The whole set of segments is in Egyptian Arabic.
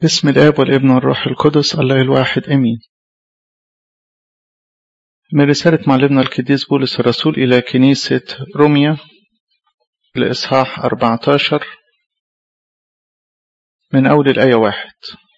بسم الآب والابن والروح القدس الله الواحد أمين من رسالة معلمنا القديس بولس الرسول إلى كنيسة روميا الإصحاح 14 من أول الآية واحد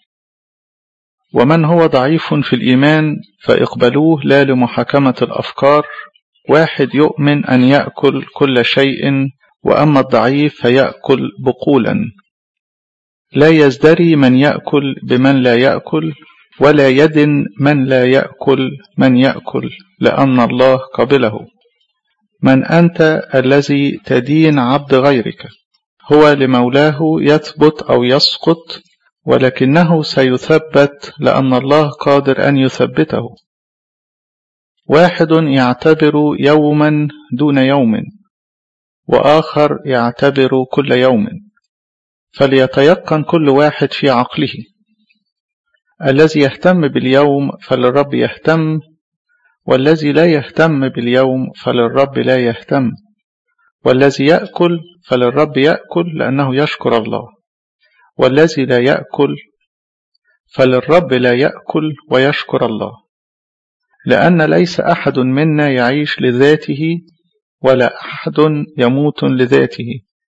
ومن هو ضعيف في الإيمان فاقبلوه لا لمحاكمة الأفكار واحد يؤمن أن يأكل كل شيء وأما الضعيف فيأكل بقولا لا يزدري من يأكل بمن لا يأكل ولا يدن من لا يأكل من يأكل لأن الله قبله من أنت الذي تدين عبد غيرك هو لمولاه يثبت أو يسقط ولكنه سيثبت لأن الله قادر أن يثبته واحد يعتبر يوما دون يوم وآخر يعتبر كل يوم فليتيقن كل واحد في عقله الذي يهتم باليوم فللرب يهتم والذي لا يهتم باليوم فللرب لا يهتم والذي يأكل فللرب يأكل لأنه يشكر الله والذي لا يأكل فللرب لا يأكل ويشكر الله لأن ليس أحد منا يعيش لذاته ولا أحد يموت لذاته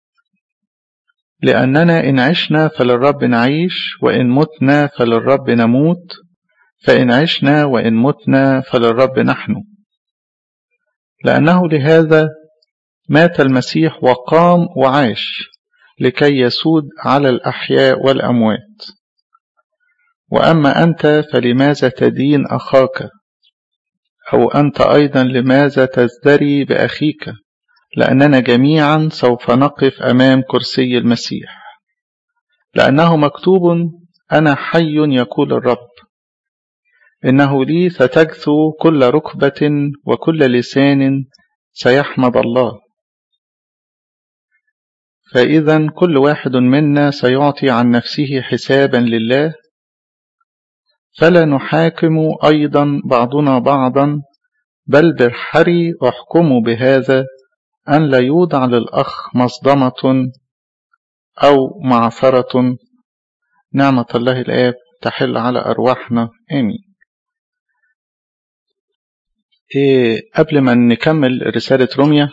لأننا إن عشنا فللرب نعيش وإن متنا فللرب نموت فإن عشنا وإن متنا فللرب نحن لأنه لهذا مات المسيح وقام وعاش لكي يسود على الأحياء والأموات وأما أنت فلماذا تدين أخاك أو أنت أيضا لماذا تزدري بأخيك لأننا جميعا سوف نقف أمام كرسي المسيح لأنه مكتوب أنا حي يقول الرب إنه لي ستجثو كل ركبة وكل لسان سيحمد الله فإذا كل واحد منا سيعطي عن نفسه حسابا لله فلا نحاكم أيضا بعضنا بعضا بل بالحري احكموا بهذا أن لا يوضع للأخ مصدمة أو معثرة نعمة الله الآب تحل على أرواحنا آمين إيه قبل ما نكمل رسالة روميا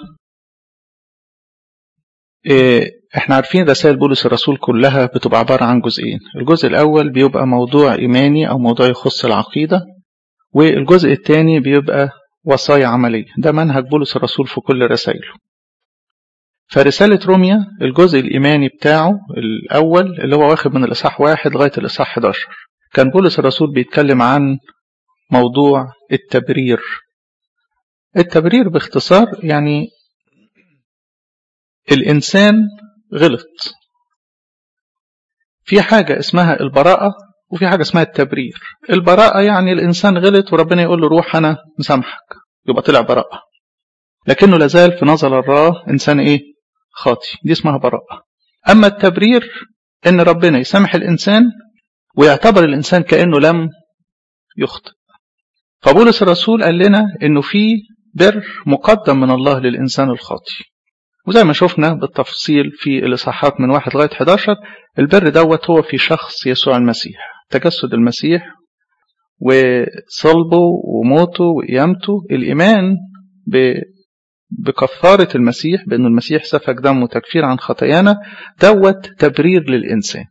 إيه احنا عارفين رسائل بولس الرسول كلها بتبقى عبارة عن جزئين الجزء الأول بيبقى موضوع إيماني أو موضوع يخص العقيدة والجزء الثاني بيبقى وصايا عملية ده منهج بولس الرسول في كل رسائله فرسالة روميا الجزء الإيماني بتاعه الأول اللي هو واخد من الإصحاح واحد لغاية الإصحاح 11 كان بولس الرسول بيتكلم عن موضوع التبرير التبرير باختصار يعني الإنسان غلط في حاجة اسمها البراءة وفي حاجة اسمها التبرير البراءة يعني الإنسان غلط وربنا يقول له روح أنا مسامحك يبقى طلع براءة لكنه لازال في نظر الله إنسان إيه خاطي دي اسمها براءة أما التبرير إن ربنا يسامح الإنسان ويعتبر الإنسان كأنه لم يخطئ فبولس الرسول قال لنا إنه في بر مقدم من الله للإنسان الخاطي وزي ما شفنا بالتفصيل في الإصحاحات من واحد لغاية 11 البر دوت هو في شخص يسوع المسيح تجسد المسيح وصلبه وموته وقيامته الإيمان بكفارة المسيح بأن المسيح سفك دمه تكفير عن خطايانا دوت تبرير للإنسان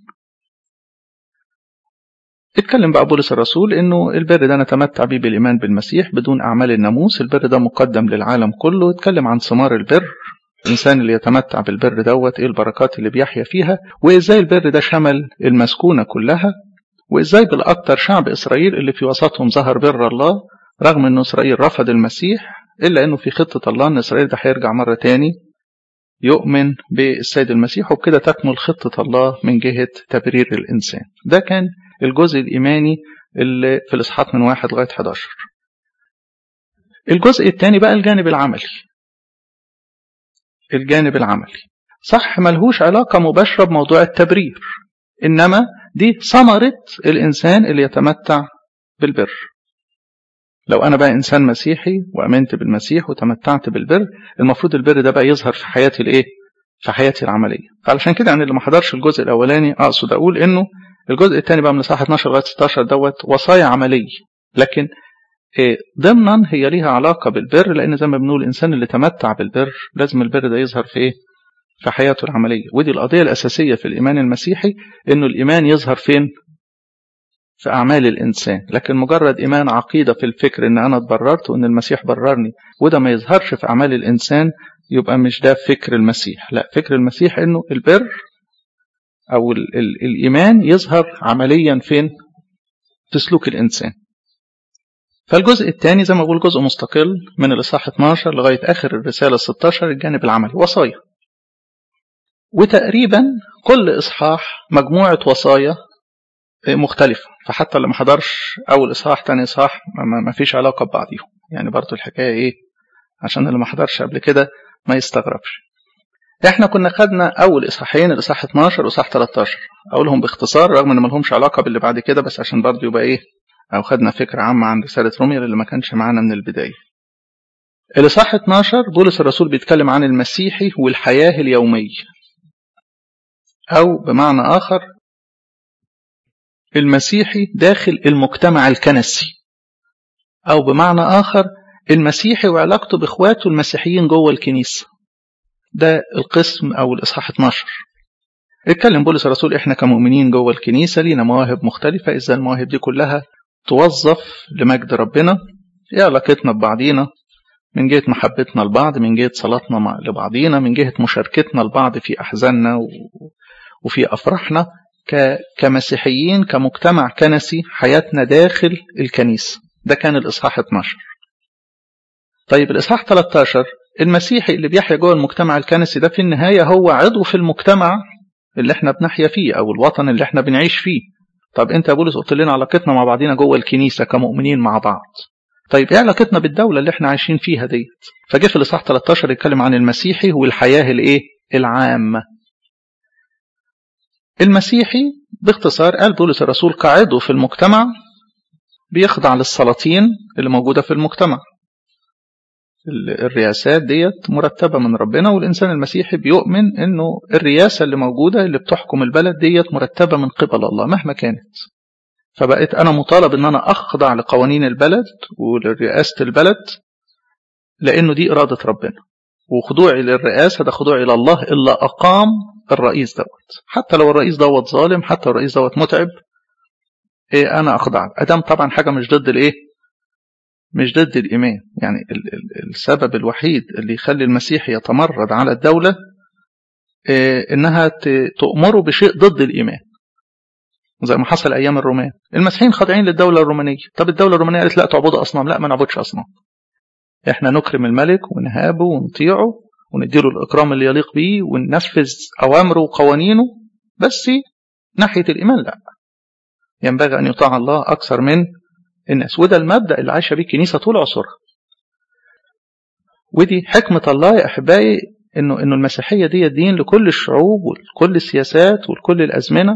اتكلم بقى بولس الرسول انه البر ده نتمتع بيه بالايمان بالمسيح بدون اعمال الناموس البر ده مقدم للعالم كله اتكلم عن ثمار البر الانسان اللي يتمتع بالبر دوت ايه البركات اللي بيحيا فيها وازاي البر ده شمل المسكونه كلها وازاي بالاكثر شعب اسرائيل اللي في وسطهم ظهر بر الله رغم ان اسرائيل رفض المسيح الا انه في خطه الله ان اسرائيل ده هيرجع مره تاني يؤمن بالسيد المسيح وبكده تكمل خطه الله من جهه تبرير الانسان ده كان الجزء الإيماني اللي في الإصحاحات من واحد لغاية 11 الجزء الثاني بقى الجانب العملي الجانب العملي صح ملهوش علاقة مباشرة بموضوع التبرير إنما دي ثمرة الإنسان اللي يتمتع بالبر لو أنا بقى إنسان مسيحي وأمنت بالمسيح وتمتعت بالبر المفروض البر ده بقى يظهر في حياتي الإيه؟ في حياتي العملية علشان كده يعني اللي ما حضرش الجزء الأولاني أقصد أقول إنه الجزء الثاني بقى من الاصحاح 12 لغايه 16 دوت وصايا عمليه لكن ضمنا هي ليها علاقه بالبر لان زي ما بنقول الانسان اللي تمتع بالبر لازم البر ده يظهر في ايه؟ في حياته العمليه ودي القضيه الاساسيه في الايمان المسيحي انه الايمان يظهر فين؟ في اعمال الانسان لكن مجرد ايمان عقيده في الفكر ان انا اتبررت وان المسيح بررني وده ما يظهرش في اعمال الانسان يبقى مش ده فكر المسيح لا فكر المسيح انه البر او ال ال الايمان يظهر عمليا فين في سلوك الانسان فالجزء الثاني زي ما بقول جزء مستقل من الاصحاح 12 لغايه اخر الرساله 16 الجانب العملي وصايا وتقريبا كل اصحاح مجموعه وصايا مختلفه فحتى اللي ما حضرش اول اصحاح ثاني اصحاح ما فيش علاقه ببعضيهم يعني برضو الحكايه ايه عشان اللي ما حضرش قبل كده ما يستغربش احنا كنا خدنا اول اصحاحين الاصحاح 12 واصحاح 13 اقولهم باختصار رغم ان ما لهمش علاقه باللي بعد كده بس عشان برضو يبقى ايه او خدنا فكره عامه عن رساله روميا اللي ما كانش معانا من البدايه الاصحاح 12 بولس الرسول بيتكلم عن المسيحي والحياه اليوميه او بمعنى اخر المسيحي داخل المجتمع الكنسي او بمعنى اخر المسيحي وعلاقته باخواته المسيحيين جوه الكنيسه ده القسم او الاصحاح 12 اتكلم بولس الرسول احنا كمؤمنين جوه الكنيسه لينا مواهب مختلفه ازاي المواهب دي كلها توظف لمجد ربنا ايه علاقتنا ببعضينا من جهه محبتنا لبعض من جهه صلاتنا لبعضينا من جهه مشاركتنا لبعض في احزاننا وفي افراحنا كمسيحيين كمجتمع كنسي حياتنا داخل الكنيسه ده كان الاصحاح 12 طيب الاصحاح 13 المسيحي اللي بيحيا جوه المجتمع الكنسي ده في النهايه هو عضو في المجتمع اللي احنا بنحيا فيه او الوطن اللي احنا بنعيش فيه طب انت يا بولس قلت لنا علاقتنا مع بعضينا جوه الكنيسه كمؤمنين مع بعض طيب ايه علاقتنا بالدوله اللي احنا عايشين فيها ديت فجه في الاصحاح 13 يتكلم عن المسيحي والحياه الايه العامه المسيحي باختصار قال بولس الرسول كعضو في المجتمع بيخضع للسلاطين اللي موجوده في المجتمع الرياسات ديت مرتبة من ربنا والإنسان المسيحي بيؤمن إنه الرياسة اللي موجودة اللي بتحكم البلد ديت مرتبة من قبل الله مهما كانت فبقيت أنا مطالب إن أنا أخضع لقوانين البلد ولرئاسة البلد لأنه دي إرادة ربنا وخضوعي للرئاسة ده خضوعي لله إلا أقام الرئيس دوت حتى لو الرئيس دوت ظالم حتى لو الرئيس دوت متعب إيه أنا أخضع أدام طبعا حاجة مش ضد الإيه مش ضد الإيمان يعني ال ال السبب الوحيد اللي يخلي المسيح يتمرد على الدولة إيه إنها تأمره بشيء ضد الإيمان زي ما حصل أيام الرومان المسيحيين خاضعين للدولة الرومانية طب الدولة الرومانية قالت لا تعبدوا أصنام لا ما نعبدش أصنام إحنا نكرم الملك ونهابه ونطيعه ونديله الإكرام اللي يليق بيه وننفذ أوامره وقوانينه بس ناحية الإيمان لا ينبغي أن يطاع الله أكثر من الناس وده المبدأ اللي عايشة بيه الكنيسة طول عصرها ودي حكمة الله يا أحبائي إنه إنه المسيحية دي دين لكل الشعوب ولكل السياسات ولكل الأزمنة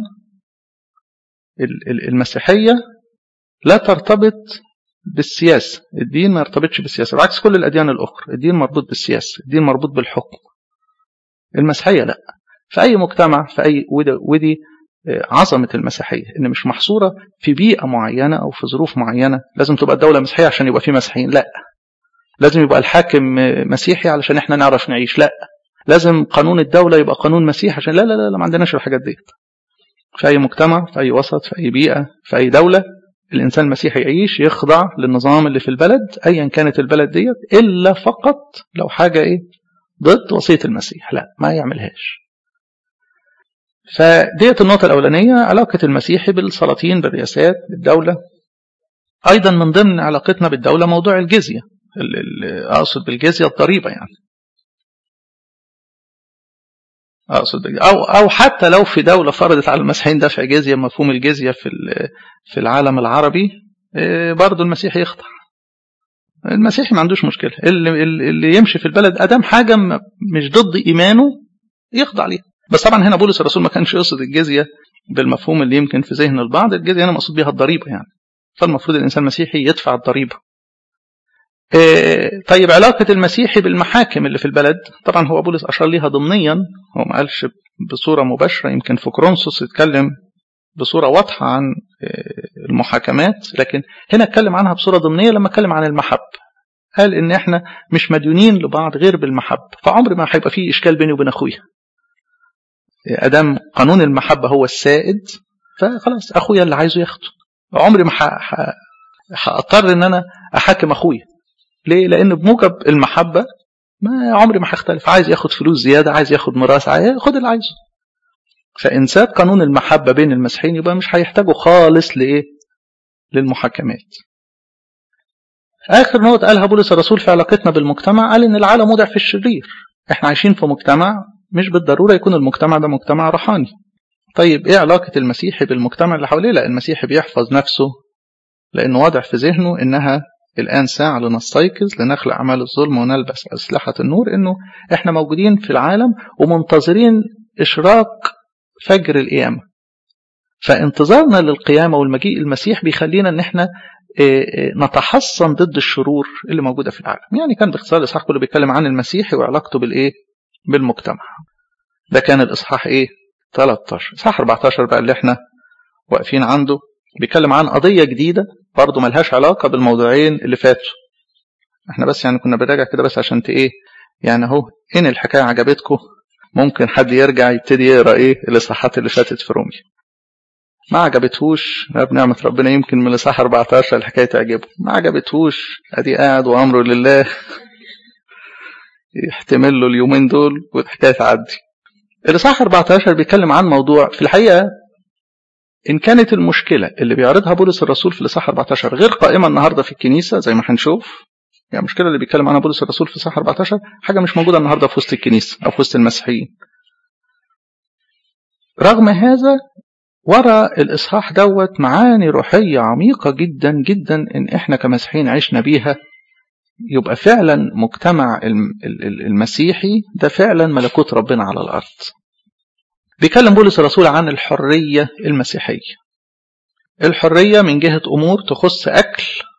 المسيحية لا ترتبط بالسياسة الدين ما يرتبطش بالسياسة بعكس كل الأديان الأخرى الدين مربوط بالسياسة الدين مربوط بالحكم المسيحية لا في أي مجتمع في أي ودي, ودي عظمة المسيحية إن مش محصورة في بيئة معينة أو في ظروف معينة لازم تبقى الدولة مسيحية عشان يبقى في مسيحيين لا لازم يبقى الحاكم مسيحي علشان احنا نعرف نعيش لا لازم قانون الدولة يبقى قانون مسيحي عشان لا لا لا, لا ما عندناش الحاجات دي في أي مجتمع في أي وسط في أي بيئة في أي دولة الإنسان المسيحي يعيش يخضع للنظام اللي في البلد أيا كانت البلد ديت إلا فقط لو حاجة إيه ضد وصية المسيح لا ما يعملهاش فديت النقطة الأولانية علاقة المسيحي بالسلاطين بالرئاسات بالدولة أيضا من ضمن علاقتنا بالدولة موضوع الجزية أقصد بالجزية الضريبة يعني أقصد أو أو حتى لو في دولة فرضت على المسيحيين دفع جزية مفهوم الجزية في في العالم العربي برضه المسيحي يخضع المسيحي ما عندوش مشكلة اللي, اللي يمشي في البلد أدام حاجة مش ضد إيمانه يخضع ليها بس طبعا هنا بولس الرسول ما كانش يقصد الجزية بالمفهوم اللي يمكن في ذهن البعض الجزية هنا مقصود بها الضريبة يعني فالمفروض الإنسان المسيحي يدفع الضريبة طيب علاقة المسيحي بالمحاكم اللي في البلد طبعا هو بولس أشار ليها ضمنيا هو ما قالش بصورة مباشرة يمكن في كرونسوس اتكلم بصورة واضحة عن المحاكمات لكن هنا اتكلم عنها بصورة ضمنية لما اتكلم عن المحبة قال ان احنا مش مديونين لبعض غير بالمحبة فعمر ما هيبقى فيه اشكال بيني وبين اخويا ادام قانون المحبة هو السائد فخلاص اخويا اللي عايزه ياخده عمري ما هضطر ان انا احاكم اخويا ليه لان بموجب المحبة ما عمري ما هختلف عايز ياخد فلوس زيادة عايز ياخد ميراث عايز خد اللي عايزه فإن ساب قانون المحبة بين المسيحيين يبقى مش هيحتاجوا خالص لإيه؟ للمحاكمات. آخر نقطة قالها بولس الرسول في علاقتنا بالمجتمع قال إن العالم وضع في الشرير. إحنا عايشين في مجتمع مش بالضرورة يكون المجتمع ده مجتمع روحاني. طيب إيه علاقة المسيحي بالمجتمع اللي حواليه؟ لا المسيحي بيحفظ نفسه لأنه واضح في ذهنه إنها الآن ساعة لنستيقظ لنخلع أعمال الظلم ونلبس أسلحة النور إنه إحنا موجودين في العالم ومنتظرين إشراق فجر القيامة فانتظارنا للقيامة والمجيء المسيح بيخلينا ان احنا نتحصن ضد الشرور اللي موجودة في العالم يعني كان باختصار الإصحاح كله بيتكلم عن المسيحي وعلاقته بالإيه بالمجتمع ده كان الإصحاح إيه 13 إصحاح 14 بقى اللي احنا واقفين عنده بيتكلم عن قضية جديدة برضه ملهاش علاقة بالموضوعين اللي فاتوا احنا بس يعني كنا بنراجع كده بس عشان ايه يعني اهو ان الحكاية عجبتكم ممكن حد يرجع يبتدي يقرا ايه الاصحاحات اللي فاتت في روميا ما عجبتهوش بنعمة ربنا يمكن من الاصحاح 14 الحكايه تعجبه ما عجبتهوش ادي قاعد وامره لله يحتمل له اليومين دول والحكايه تعدي الاصحاح 14 بيتكلم عن موضوع في الحقيقه ان كانت المشكله اللي بيعرضها بولس الرسول في الاصحاح 14 غير قائمه النهارده في الكنيسه زي ما هنشوف يعني المشكله اللي بيتكلم عنها بولس الرسول في الاصحاح 14 حاجه مش موجوده النهارده في وسط الكنيسه او في وسط المسيحيين رغم هذا ورا الاصحاح دوت معاني روحيه عميقه جدا جدا ان احنا كمسيحيين عشنا بيها يبقى فعلا مجتمع المسيحي ده فعلا ملكوت ربنا على الارض بيكلم بولس الرسول عن الحريه المسيحيه الحريه من جهه امور تخص اكل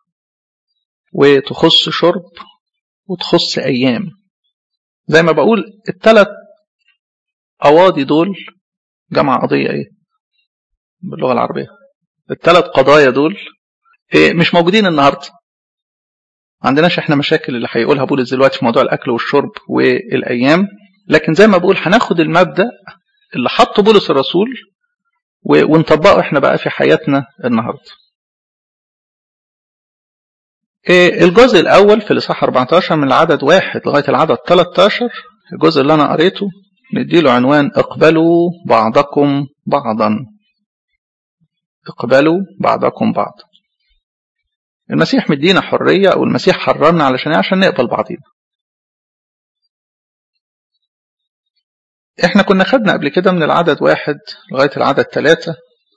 وتخص شرب وتخص أيام زي ما بقول الثلاث أواضي دول جمع قضية إيه باللغة العربية الثلاث قضايا دول إيه مش موجودين النهاردة ما عندناش احنا مشاكل اللي هيقولها بولس دلوقتي في موضوع الأكل والشرب والأيام لكن زي ما بقول هناخد المبدأ اللي حطه بولس الرسول ونطبقه احنا بقى في حياتنا النهارده الجزء الأول في الإصحاح 14 من العدد واحد لغاية العدد 13 الجزء اللي أنا قريته نديله عنوان اقبلوا بعضكم بعضا اقبلوا بعضكم بعضا المسيح مدينا حرية أو المسيح حررنا علشان عشان نقبل بعضينا احنا كنا خدنا قبل كده من العدد واحد لغاية العدد ثلاثة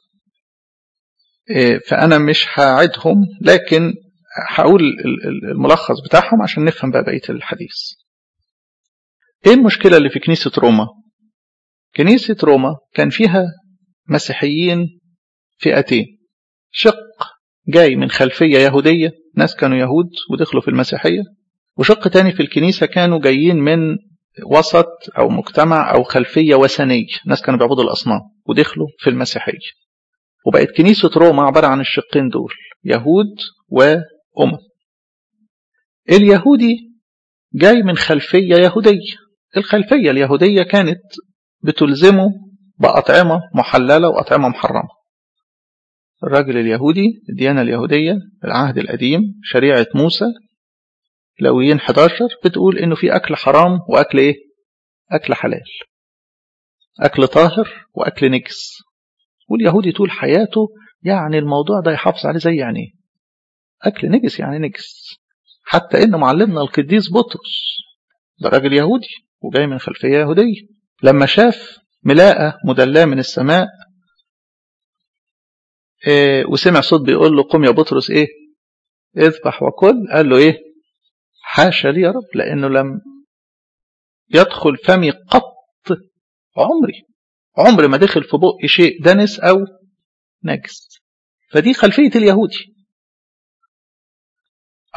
فأنا مش هعدهم لكن هقول الملخص بتاعهم عشان نفهم بقى بقيه الحديث. ايه المشكله اللي في كنيسه روما؟ كنيسه روما كان فيها مسيحيين فئتين. شق جاي من خلفيه يهوديه، ناس كانوا يهود ودخلوا في المسيحيه، وشق تاني في الكنيسه كانوا جايين من وسط او مجتمع او خلفيه وثنيه، ناس كانوا بيعبدوا الاصنام ودخلوا في المسيحيه. وبقت كنيسه روما عباره عن الشقين دول، يهود و أمم اليهودي جاي من خلفية يهودية الخلفية اليهودية كانت بتلزمه بأطعمة محللة وأطعمة محرمة الراجل اليهودي الديانة اليهودية العهد القديم شريعة موسى لويين 11 بتقول إنه في أكل حرام وأكل إيه؟ أكل حلال أكل طاهر وأكل نجس واليهودي طول حياته يعني الموضوع ده يحافظ عليه زي يعني إيه؟ أكل نجس يعني نجس حتى إن معلمنا القديس بطرس ده راجل يهودي وجاي من خلفية يهودية لما شاف ملاءة مدلاة من السماء إيه وسمع صوت بيقول له قم يا بطرس إيه اذبح وكل قال له إيه حاشا لي يا رب لأنه لم يدخل فمي قط عمري عمري ما دخل في بقي شيء دنس أو نجس فدي خلفية اليهودي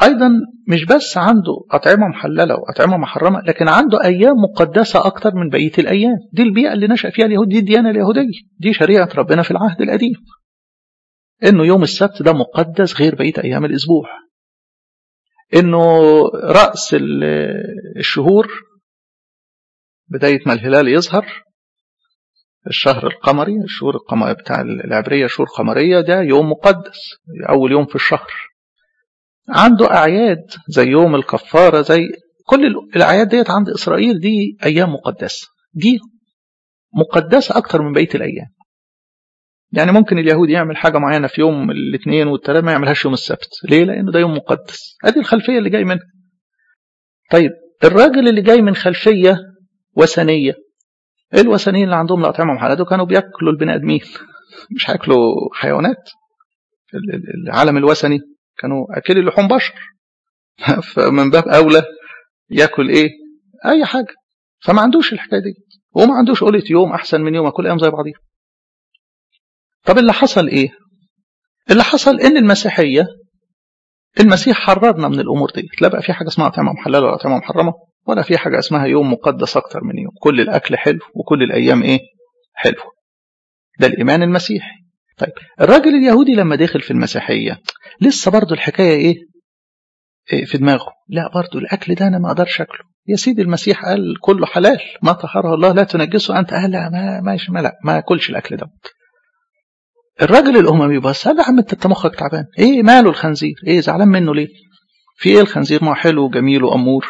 أيضا مش بس عنده أطعمة محللة وأطعمة محرمة لكن عنده أيام مقدسة أكتر من بقية الأيام دي البيئة اللي نشأ فيها اليهود دي الديانة اليهودية دي شريعة ربنا في العهد القديم إنه يوم السبت ده مقدس غير بقية أيام الأسبوع إنه رأس الشهور بداية ما الهلال يظهر الشهر القمري الشهور القمرية بتاع العبرية شهور قمرية ده يوم مقدس أول يوم في الشهر عنده أعياد زي يوم الكفارة زي كل الأعياد ديت عند إسرائيل دي أيام مقدسة دي مقدسة أكتر من بقية الأيام يعني ممكن اليهود يعمل حاجة معينة في يوم الاثنين والثلاث ما يعملهاش يوم السبت ليه؟ لأنه ده يوم مقدس أدي الخلفية اللي جاي منها طيب الراجل اللي جاي من خلفية وثنية ايه الوثنيين اللي عندهم الأطعمة محللة كانوا بياكلوا البني آدمين مش هياكلوا حيوانات العالم الوثني كانوا أكل لحوم بشر فمن باب أولى ياكل إيه أي حاجة فما عندوش الحكاية دي وما عندوش قولة يوم أحسن من يوم كل أيام زي بعضيها طب اللي حصل إيه اللي حصل إن المسيحية المسيح حررنا من الأمور دي لا بقى في حاجة اسمها أطعمة محللة ولا أطعمة محرمة ولا في حاجة اسمها يوم مقدس أكتر من يوم كل الأكل حلو وكل الأيام إيه حلو ده الإيمان المسيحي طيب الراجل اليهودي لما دخل في المسيحية لسه برضه الحكاية إيه؟, إيه في دماغه لا برضه الأكل ده أنا ما أقدرش أكله يا سيدي المسيح قال كله حلال ما طهره الله لا تنجسه أنت قال لا ما ما, ما لا ما أكلش الأكل ده الراجل الأممي بس قال يا عم أنت مخك تعبان إيه ماله الخنزير إيه زعلان منه ليه في إيه الخنزير ما حلو وجميل وأمور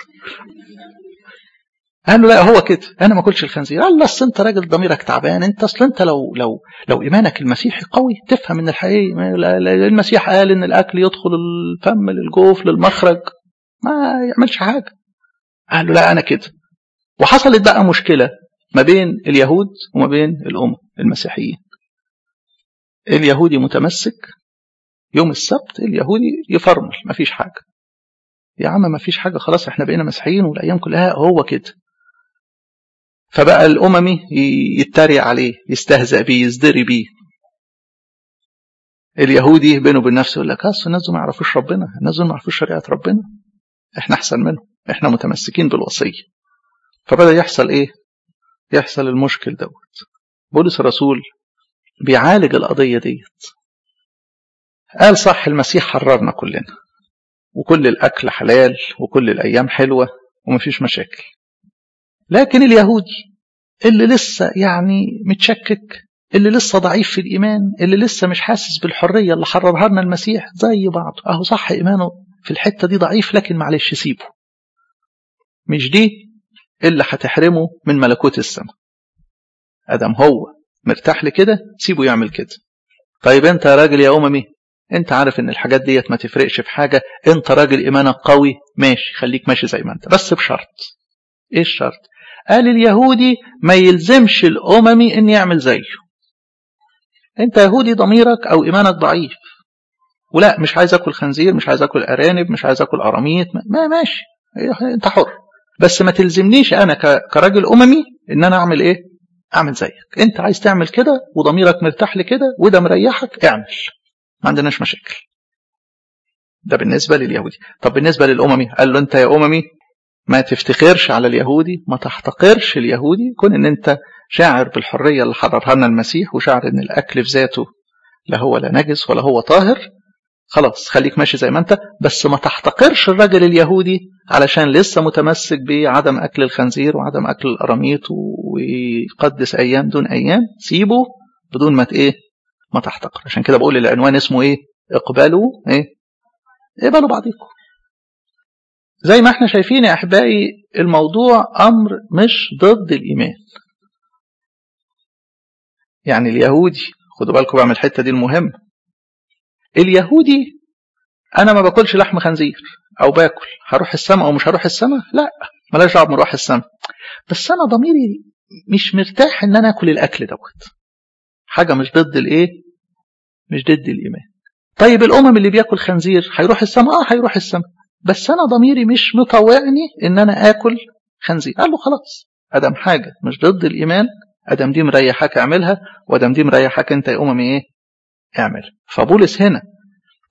قال له لا هو كده انا ما اكلش الخنزير قال له اصل انت راجل ضميرك تعبان انت اصل انت لو لو لو ايمانك المسيحي قوي تفهم ان الحقيقه المسيح قال ان الاكل يدخل الفم للجوف للمخرج ما يعملش حاجه قال له لا انا كده وحصلت بقى مشكله ما بين اليهود وما بين الامم المسيحيين اليهودي متمسك يوم السبت اليهودي يفرمل ما فيش حاجه يا عم ما فيش حاجه خلاص احنا بقينا مسيحيين والايام كلها هو كده فبقى الأممي يتريق عليه يستهزأ بيه يزدري بيه اليهودي بينه وبين نفسه يقول لك اصل الناس ما يعرفوش ربنا الناس ما يعرفوش شريعه ربنا احنا احسن منهم احنا متمسكين بالوصيه فبدا يحصل ايه يحصل المشكل دوت بولس الرسول بيعالج القضيه ديت قال صح المسيح حررنا كلنا وكل الاكل حلال وكل الايام حلوه ومفيش مشاكل لكن اليهودي اللي لسه يعني متشكك اللي لسه ضعيف في الإيمان اللي لسه مش حاسس بالحرية اللي حررها لنا المسيح زي بعض أهو صح إيمانه في الحتة دي ضعيف لكن معلش سيبه مش دي اللي هتحرمه من ملكوت السماء أدم هو مرتاح لكده سيبه يعمل كده طيب أنت يا راجل يا أممي أنت عارف إن الحاجات ديت ما تفرقش في حاجة أنت راجل إيمانك قوي ماشي خليك ماشي زي ما أنت بس بشرط إيه الشرط قال اليهودي ما يلزمش الأممي إن يعمل زيه أنت يهودي ضميرك أو إيمانك ضعيف ولا مش عايز أكل خنزير مش عايز أكل أرانب مش عايز أكل قراميط ما ماشي أنت حر بس ما تلزمنيش أنا كراجل أممي إن أنا أعمل إيه أعمل زيك أنت عايز تعمل كده وضميرك مرتاح لكده وده مريحك اعمل ما عندناش مشاكل ده بالنسبة لليهودي طب بالنسبة للأممي قال له أنت يا أممي ما تفتخرش على اليهودي ما تحتقرش اليهودي كون ان انت شاعر بالحرية اللي حررها لنا المسيح وشاعر ان الاكل في ذاته لا هو لا نجس ولا هو طاهر خلاص خليك ماشي زي ما انت بس ما تحتقرش الرجل اليهودي علشان لسه متمسك بعدم اكل الخنزير وعدم اكل القراميط ويقدس ايام دون ايام سيبه بدون ما ايه ما تحتقر عشان كده بقول العنوان اسمه ايه اقبلوا ايه اقبلوا بعضكم زي ما احنا شايفين يا احبائي الموضوع امر مش ضد الايمان يعني اليهودي خدوا بالكم بقى من الحته دي المهمه اليهودي انا ما باكلش لحم خنزير او باكل هروح السماء او مش هروح السماء لا ملاش دعوه بمروح السماء بس انا ضميري مش مرتاح ان انا اكل الاكل دوت حاجه مش ضد الايه مش ضد الايمان طيب الامم اللي بياكل خنزير هيروح السماء اه هيروح السماء بس انا ضميري مش مطوعني ان انا اكل خنزير قال له خلاص ادم حاجه مش ضد الايمان ادم دي مريحاك اعملها وادم دي مريحاك انت يا اممي ايه اعمل فبولس هنا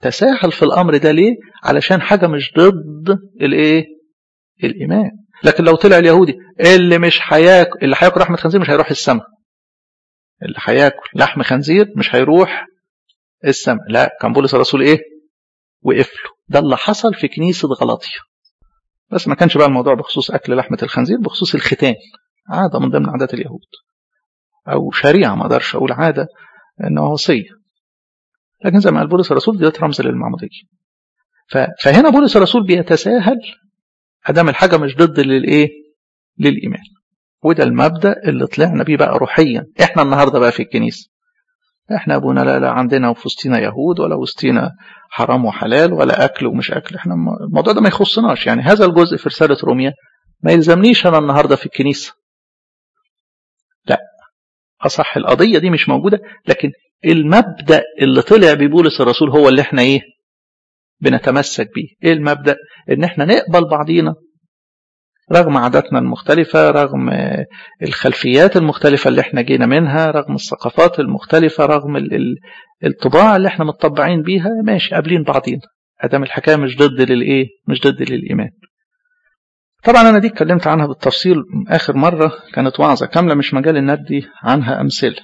تساهل في الامر ده ليه علشان حاجه مش ضد الايه الايمان لكن لو طلع اليهودي اللي مش هياكل اللي هياكل لحمه خنزير مش هيروح السماء اللي هياكل لحم خنزير مش هيروح السماء لا كان بولس الرسول ايه وقف له ده اللي حصل في كنيسه غلاطيا بس ما كانش بقى الموضوع بخصوص اكل لحمه الخنزير بخصوص الختان عاده من ضمن عادات اليهود او شريعه ما اقدرش اقول عاده انه وصيه لكن زي ما قال بولس الرسول دي رمز للمعموديه فهنا بولس الرسول بيتساهل ادام الحاجه مش ضد للايه للايمان وده المبدا اللي طلعنا بيه بقى روحيا احنا النهارده بقى في الكنيسه احنا ابونا لا لا عندنا في وسطينا يهود ولا وسطينا حرام وحلال ولا اكل ومش اكل احنا الموضوع ده ما يخصناش يعني هذا الجزء في رساله روميا ما يلزمنيش انا النهارده في الكنيسه لا اصح القضيه دي مش موجوده لكن المبدا اللي طلع بيه بولس الرسول هو اللي احنا ايه بنتمسك بيه ايه المبدا ان احنا نقبل بعضينا رغم عاداتنا المختلفة رغم الخلفيات المختلفة اللي احنا جينا منها رغم الثقافات المختلفة رغم الطباع اللي احنا متطبعين بيها ماشي قابلين بعضينا ادام الحكاية مش ضد للايه مش ضد للايمان طبعا انا دي اتكلمت عنها بالتفصيل اخر مرة كانت وعظة كاملة مش مجال الندي عنها امثلة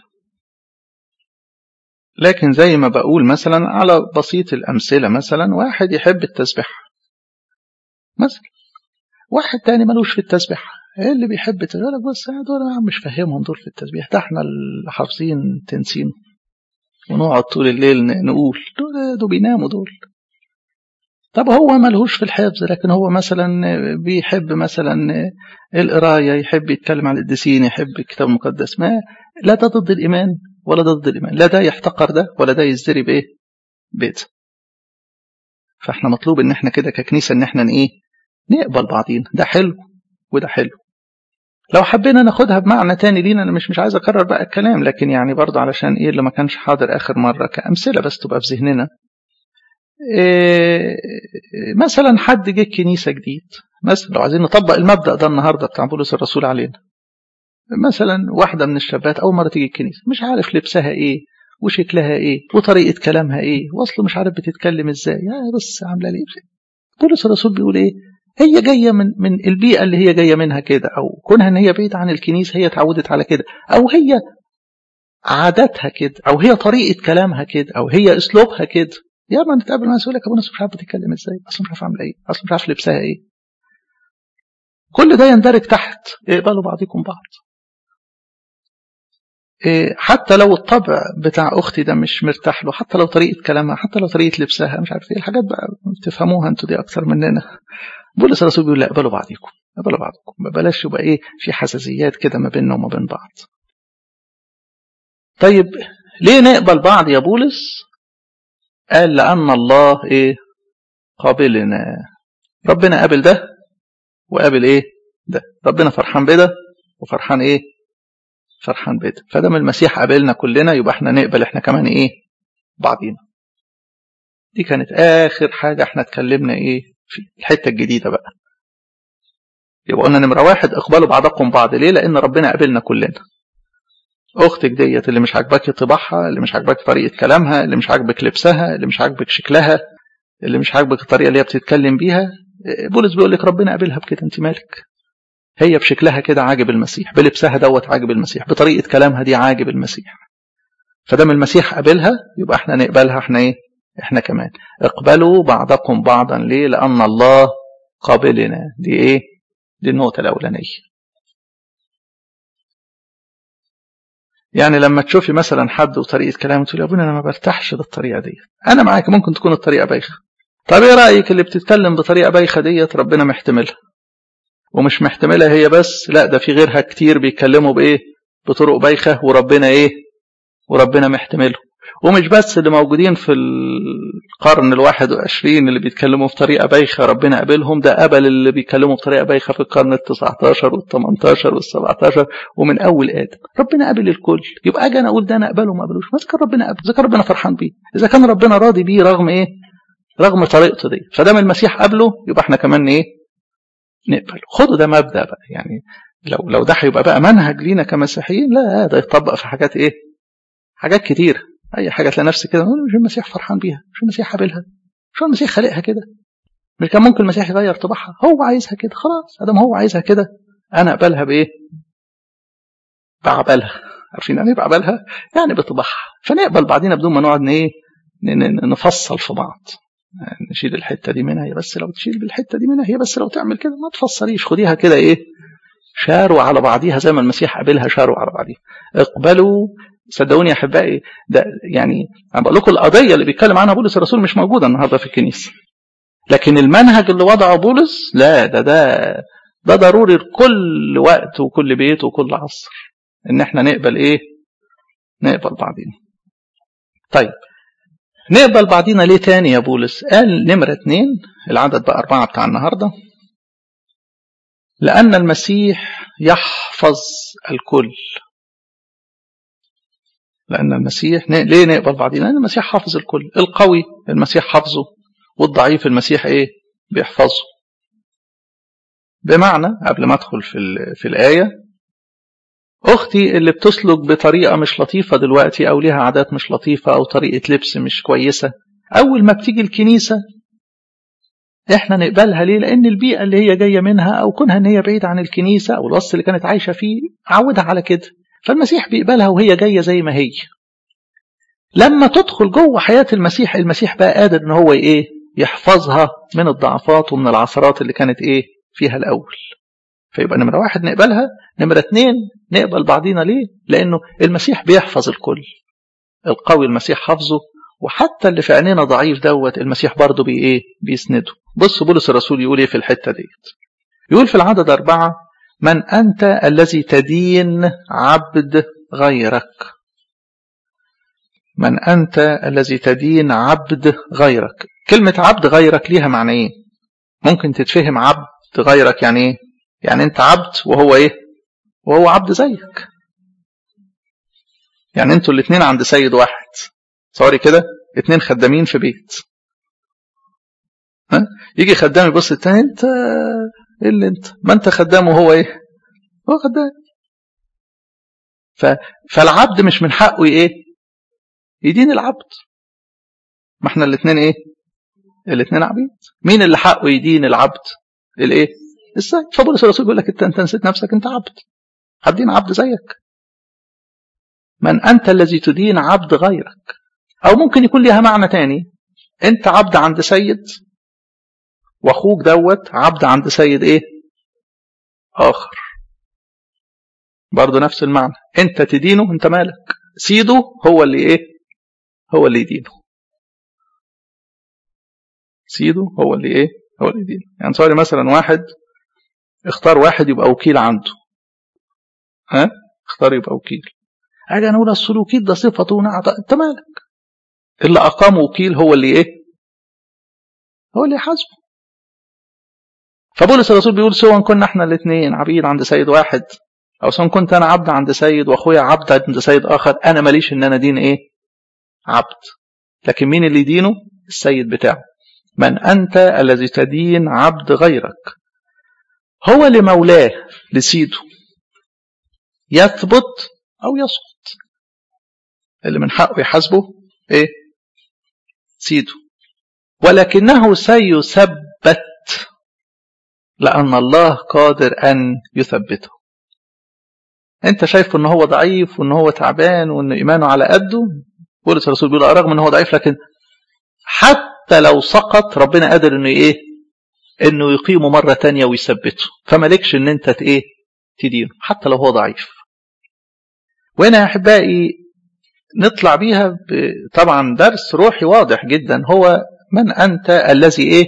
لكن زي ما بقول مثلا على بسيط الامثلة مثلا واحد يحب التسبيح مثلا واحد تاني ملوش في التسبيح ايه اللي بيحب يقول لك بس دول انا مش فاهمهم دول في التسبيح ده احنا اللي حافظين تنسين ونقعد طول الليل نقول دول دول بيناموا دول طب هو ملهوش في الحفظ لكن هو مثلا بيحب مثلا القرايه يحب يتكلم عن القديسين يحب الكتاب المقدس ما لا ده ضد الايمان ولا ده ضد الايمان لا ده يحتقر ده ولا ده يزدري بايه بيت فاحنا مطلوب ان احنا كده ككنيسه ان احنا ايه نقبل بعضينا ده حلو وده حلو لو حبينا ناخدها بمعنى تاني لينا انا مش مش عايز اكرر بقى الكلام لكن يعني برضه علشان ايه اللي ما كانش حاضر اخر مره كامثله بس تبقى في ذهننا إيه مثلا حد جه كنيسه جديد مثلا لو عايزين نطبق المبدا ده النهارده بتاع بولس الرسول علينا مثلا واحده من الشابات اول مره تيجي الكنيسه مش عارف لبسها ايه وشكلها ايه وطريقه كلامها ايه واصله مش عارف بتتكلم ازاي يا بس عامله ليه بولس الرسول بيقول ايه هي جاية من من البيئة اللي هي جاية منها كده أو كونها إن هي بعيدة عن الكنيسة هي اتعودت على كده أو هي عاداتها كده أو هي طريقة كلامها كده أو هي أسلوبها كده يا ما نتقابل معاها يقول لك أبونا مش عارف بتتكلم إزاي أصلا مش عارف أعمل إيه أصلا مش عارف لبسها إيه كل ده يندرج تحت اقبلوا بعضكم بعض إيه حتى لو الطبع بتاع اختي ده مش مرتاح له حتى لو طريقه كلامها حتى لو طريقه لبسها مش عارف ايه الحاجات بقى تفهموها انتوا دي اكتر مننا بولس الرسول بيقول لا اقبلوا بعضكم اقبلوا بعضكم ما بلاش يبقى ايه في حساسيات كده ما بيننا وما بين بعض طيب ليه نقبل بعض يا بولس قال لان الله ايه قابلنا ربنا قابل ده وقابل ايه ده ربنا فرحان بده وفرحان ايه فرحان بده فدام المسيح قابلنا كلنا يبقى احنا نقبل احنا كمان ايه بعضينا دي كانت اخر حاجه احنا اتكلمنا ايه في الحته الجديده بقى يبقى قلنا نمره واحد اقبلوا بعضكم بعض ليه لان ربنا قابلنا كلنا اختك ديت اللي مش عاجباكي طباعها اللي مش عاجباك طريقه كلامها اللي مش عاجبك لبسها اللي مش عاجبك شكلها اللي مش عاجبك الطريقه اللي هي بتتكلم بيها بولس بيقول لك ربنا قابلها بكده انت مالك هي بشكلها كده عاجب المسيح بلبسها دوت عاجب المسيح بطريقه كلامها دي عاجب المسيح فدام المسيح قابلها يبقى احنا نقبلها احنا ايه احنا كمان اقبلوا بعضكم بعضا ليه لان الله قابلنا دي ايه دي النقطه الاولانيه يعني لما تشوفي مثلا حد وطريقه كلامه تقول يا ابونا انا ما برتاحش بالطريقه دي انا معاك ممكن تكون الطريقه بايخه طب ايه رايك اللي بتتكلم بطريقه بايخه ديت ربنا محتملها ومش محتملها هي بس لا ده في غيرها كتير بيتكلموا بايه بطرق بايخه وربنا ايه وربنا محتمله ومش بس اللي موجودين في القرن الواحد وعشرين اللي بيتكلموا بطريقة بايخة ربنا قابلهم ده قبل اللي بيتكلموا بطريقة بايخة في القرن التسعة عشر والثمانتاشر والسبعة عشر ومن أول آدم ربنا قابل الكل يبقى أجي أنا أقول ده أنا أقبله ما أقبلوش ما إذا كان ربنا قابل إذا كان ربنا فرحان بيه إذا كان ربنا راضي بيه رغم إيه رغم طريقته دي فدام المسيح قابله يبقى إحنا كمان إيه نقبل خدوا ده مبدأ بقى يعني لو لو ده هيبقى بقى منهج لينا كمسيحيين لا ده يطبق في حاجات إيه حاجات كتير اي حاجه تلاقي نفسك كده مش المسيح فرحان بيها مش المسيح قابلها مش المسيح خالقها كده مش كان ممكن المسيح يغير طباعها هو عايزها كده خلاص ادام هو عايزها كده انا اقبلها بايه بعبلها عارفين يعني ايه بعبلها يعني بطباعها فنقبل بعدين بدون ما نقعد ايه نفصل في بعض يعني نشيل الحته دي منها هي بس لو تشيل بالحته دي منها هي بس لو تعمل كده ما تفصليش خديها كده ايه شاروا على بعضيها زي ما المسيح قابلها شاروا على بعضيها اقبلوا صدقوني يا احبائي ده يعني انا بقول لكم القضيه اللي بيتكلم عنها بولس الرسول مش موجوده النهارده في الكنيسه لكن المنهج اللي وضعه بولس لا ده ده ده ضروري لكل وقت وكل بيت وكل عصر ان احنا نقبل ايه نقبل بعضينا طيب نقبل بعضينا ليه تاني يا بولس قال نمرة اتنين العدد بقى أربعة بتاع النهاردة لأن المسيح يحفظ الكل لأن المسيح ليه نقبل بعضينا لأن المسيح حافظ الكل القوي المسيح حافظه والضعيف المسيح ايه بيحفظه بمعنى قبل ما ادخل في, في الآية أختي اللي بتسلك بطريقة مش لطيفة دلوقتي أو ليها عادات مش لطيفة أو طريقة لبس مش كويسة أول ما بتيجي الكنيسة إحنا نقبلها ليه؟ لأن البيئة اللي هي جاية منها أو كونها إن هي بعيدة عن الكنيسة أو الوسط اللي كانت عايشة فيه عودها على كده فالمسيح بيقبلها وهي جاية زي ما هي لما تدخل جوه حياة المسيح المسيح بقى قادر إن هو إيه؟ يحفظها من الضعفات ومن العثرات اللي كانت إيه؟ فيها الأول فيبقى نمرة واحد نقبلها نمرة اتنين نقبل بعضينا ليه لأنه المسيح بيحفظ الكل القوي المسيح حافظه وحتى اللي في عينينا ضعيف دوت المسيح برضه بي ايه بيسنده بص بولس الرسول يقول ايه في الحتة ديت يقول في العدد أربعة من أنت الذي تدين عبد غيرك من أنت الذي تدين عبد غيرك كلمة عبد غيرك ليها معنى ايه ممكن تتفهم عبد غيرك يعني ايه يعني انت عبد وهو ايه وهو عبد زيك يعني انتوا الاثنين عند سيد واحد صوري كده اتنين خدامين في بيت ها يجي خدام يبص التاني انت ايه اللي انت ما انت خدام وهو ايه هو خدام ف... فالعبد مش من حقه ايه يدين العبد ما احنا الاثنين ايه الاثنين عبيد مين اللي حقه يدين العبد الايه ازاي فبولس الرسول بيقول لك انت انت نسيت نفسك انت عبد هتدين عبد زيك من انت الذي تدين عبد غيرك او ممكن يكون ليها معنى تاني انت عبد عند سيد واخوك دوت عبد عند سيد ايه اخر برضه نفس المعنى انت تدينه انت مالك سيده هو اللي ايه هو اللي يدينه سيده هو اللي ايه هو اللي يدينه يعني صار مثلا واحد اختار واحد يبقى وكيل عنده ها اختار يبقى وكيل اجي انا اقول اصل الوكيل ده صفته ونعت انت مالك اللي اقام وكيل هو اللي ايه هو اللي يحاسبه فبولس الرسول بيقول سواء كنا احنا الاثنين عبيد عند سيد واحد او سواء كنت انا عبد عند سيد واخويا عبد عند سيد اخر انا ماليش ان انا دين ايه عبد لكن مين اللي يدينه السيد بتاعه من انت الذي تدين عبد غيرك هو لمولاه لسيده يثبت او يسقط اللي من حقه يحاسبه ايه سيده ولكنه سيثبت لأن الله قادر أن يثبته أنت شايف أنه هو ضعيف وأنه هو تعبان وأن إيمانه على قده بولس الرسول بيقول رغم أنه هو ضعيف لكن حتى لو سقط ربنا قادر أنه إيه أنه يقيمه مرة تانية ويثبته فمالكش أن أنت إيه تدينه حتى لو هو ضعيف وهنا يا أحبائي نطلع بيها طبعا درس روحي واضح جدا هو من أنت الذي إيه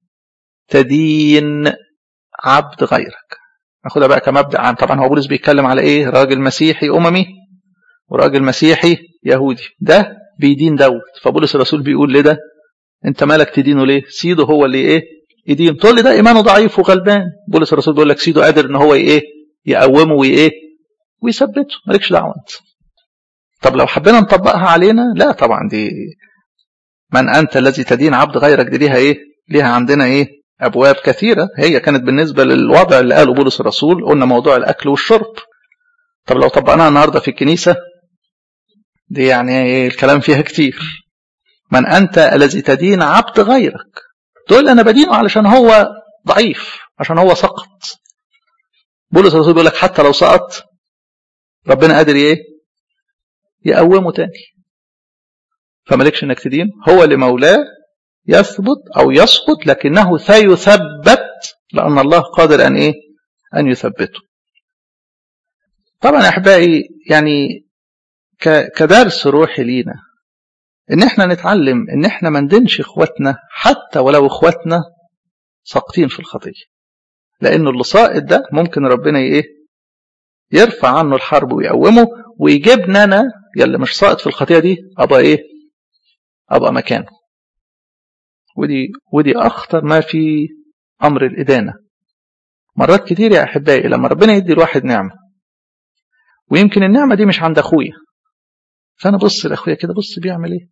تدين عبد غيرك ناخدها بقى كمبدأ عام طبعا هو بولس بيتكلم على إيه راجل مسيحي أممي وراجل مسيحي يهودي ده بيدين دوت فبولس الرسول بيقول لده انت مالك تدينه ليه سيده هو اللي ايه يدين تقول لي ده ايمانه ضعيف وغلبان بولس الرسول بيقول لك سيده قادر ان هو ايه يقومه وايه ويثبته مالكش دعوه انت طب لو حبينا نطبقها علينا لا طبعا دي من أنت الذي تدين عبد غيرك دي ليها إيه ليها عندنا إيه أبواب كثيرة هي كانت بالنسبة للوضع اللي قاله بولس الرسول قلنا موضوع الأكل والشرب طب لو طبقناها النهاردة في الكنيسة دي يعني الكلام فيها كتير من أنت الذي تدين عبد غيرك تقول أنا بدينه علشان هو ضعيف عشان هو سقط بولس الرسول بيقول لك حتى لو سقط ربنا قادر ايه يقومه تاني فمالكش انك تدين هو لمولاه يثبت او يسقط لكنه سيثبت لان الله قادر ان ايه ان يثبته طبعا يا احبائي يعني كدرس روحي لينا ان احنا نتعلم ان احنا ما ندينش اخواتنا حتى ولو اخواتنا ساقطين في الخطيه لانه اللي ساقط ده ممكن ربنا ايه يرفع عنه الحرب ويقومه ويجيبنا انا يلي مش ساقط في الخطيه دي ابقى ايه ابقى مكانه ودي ودي اخطر ما في امر الادانه مرات كتير يا احبائي لما ربنا يدي الواحد نعمه ويمكن النعمه دي مش عند اخويا فانا بص لاخويا كده بص بيعمل ايه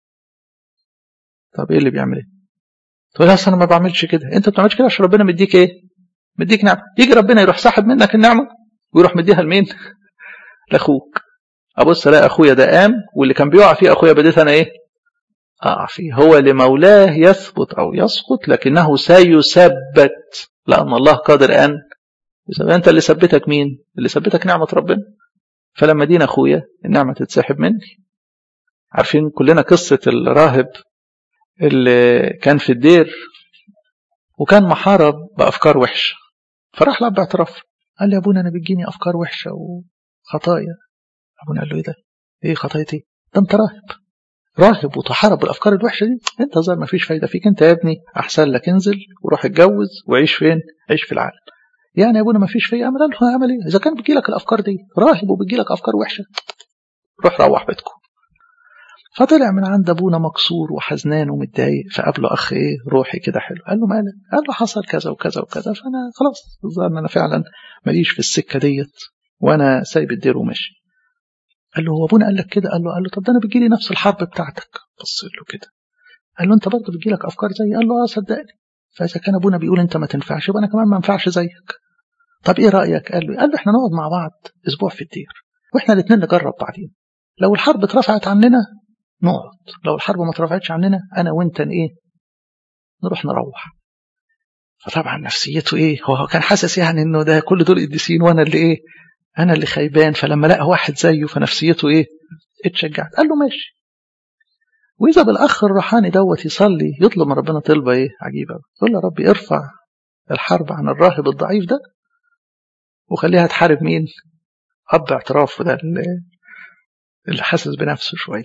طب ايه اللي بيعمل ايه تقول اصل انا ما بعملش كده انت ما بتعملش كده عشان ربنا مديك ايه مديك نعمه يجي ربنا يروح ساحب منك النعمه ويروح مديها لمين لاخوك ابص الاقي اخويا ده قام واللي كان بيقع فيه اخويا بديت انا ايه اقع فيه هو لمولاه يثبت او يسقط لكنه سيثبت لان الله قادر ان يثبت انت اللي ثبتك مين اللي ثبتك نعمه ربنا فلما دين اخويا النعمه تتسحب مني عارفين كلنا قصه الراهب اللي كان في الدير وكان محارب بافكار وحشه فراح لاب اعتراف قال لي يا ابونا انا بتجيني افكار وحشه وخطايا ابونا قال له ايه ده ايه خطايتي ده انت راهب راهب وتحارب بالافكار الوحشه دي انت ظاهر ما فيش فايده فيك انت يا ابني احسن لك انزل وروح اتجوز وعيش فين عيش في العالم يعني يا ابونا ما فيش فيا امل له اعمل ايه اذا كان بيجي لك الافكار دي راهب وبيجي لك افكار وحشه روح روح بيتكم فطلع من عند ابونا مكسور وحزنان ومتضايق فقابله اخ ايه روحي كده حلو قال له مالك قال له حصل كذا وكذا وكذا فانا خلاص الظاهر ان انا فعلا ماليش في السكه ديت وانا سايب الدير وماشي قال له هو ابونا قال لك كده قال له قال له طب ده انا بتجي لي نفس الحرب بتاعتك بص له كده قال له انت برضه بتجي لك افكار زي قال له اه صدقني فاذا كان ابونا بيقول انت ما تنفعش يبقى انا كمان ما انفعش زيك طب ايه رايك قال له قال له احنا نقعد مع بعض اسبوع في الدير واحنا الاثنين نجرب بعدين لو الحرب اترفعت عننا نقعد لو الحرب ما اترفعتش عننا انا وانت ايه نروح نروح فطبعا نفسيته ايه هو كان حاسس يعني انه ده كل دول قديسين وانا اللي ايه انا اللي خيبان فلما لقى واحد زيه فنفسيته ايه اتشجعت قال له ماشي واذا بالاخ الروحاني دوت يصلي يطلب من ربنا طلبه ايه عجيبه يقول له ربي ارفع الحرب عن الراهب الضعيف ده وخليها تحارب مين اب اعتراف ده اللي حاسس بنفسه شويه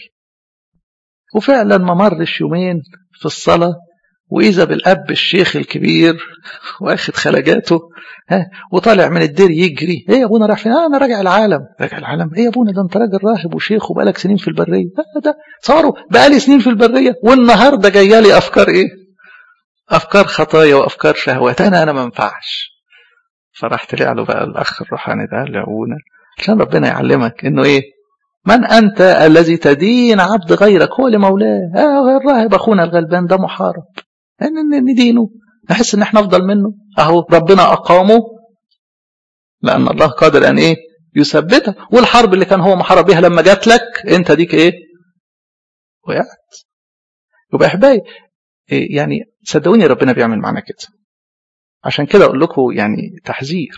وفعلا ما مرش يومين في الصلاه واذا بالاب الشيخ الكبير واخد خلجاته ها وطالع من الدير يجري ايه يا ابونا رايح فين آه انا راجع العالم راجع العالم ايه يا ابونا ده انت راجل راهب وشيخ وبقالك سنين في البريه ده ده صاروا بقالي سنين في البريه والنهارده جايه لي افكار ايه افكار خطايا وافكار شهوات انا انا ما ينفعش فراح طلع له بقى الاخ الروحاني ده قال له يا ابونا عشان ربنا يعلمك انه ايه من أنت الذي تدين عبد غيرك هو لمولاه آه الراهب أخونا الغلبان ده محارب ندينه نحس ان احنا افضل منه اهو ربنا اقامه لان الله قادر ان ايه يثبتها والحرب اللي كان هو محارب بيها لما جات لك انت ديك ايه وقعت يبقى احبائي إيه يعني صدقوني ربنا بيعمل معنا كده عشان كده اقول لكم يعني تحذير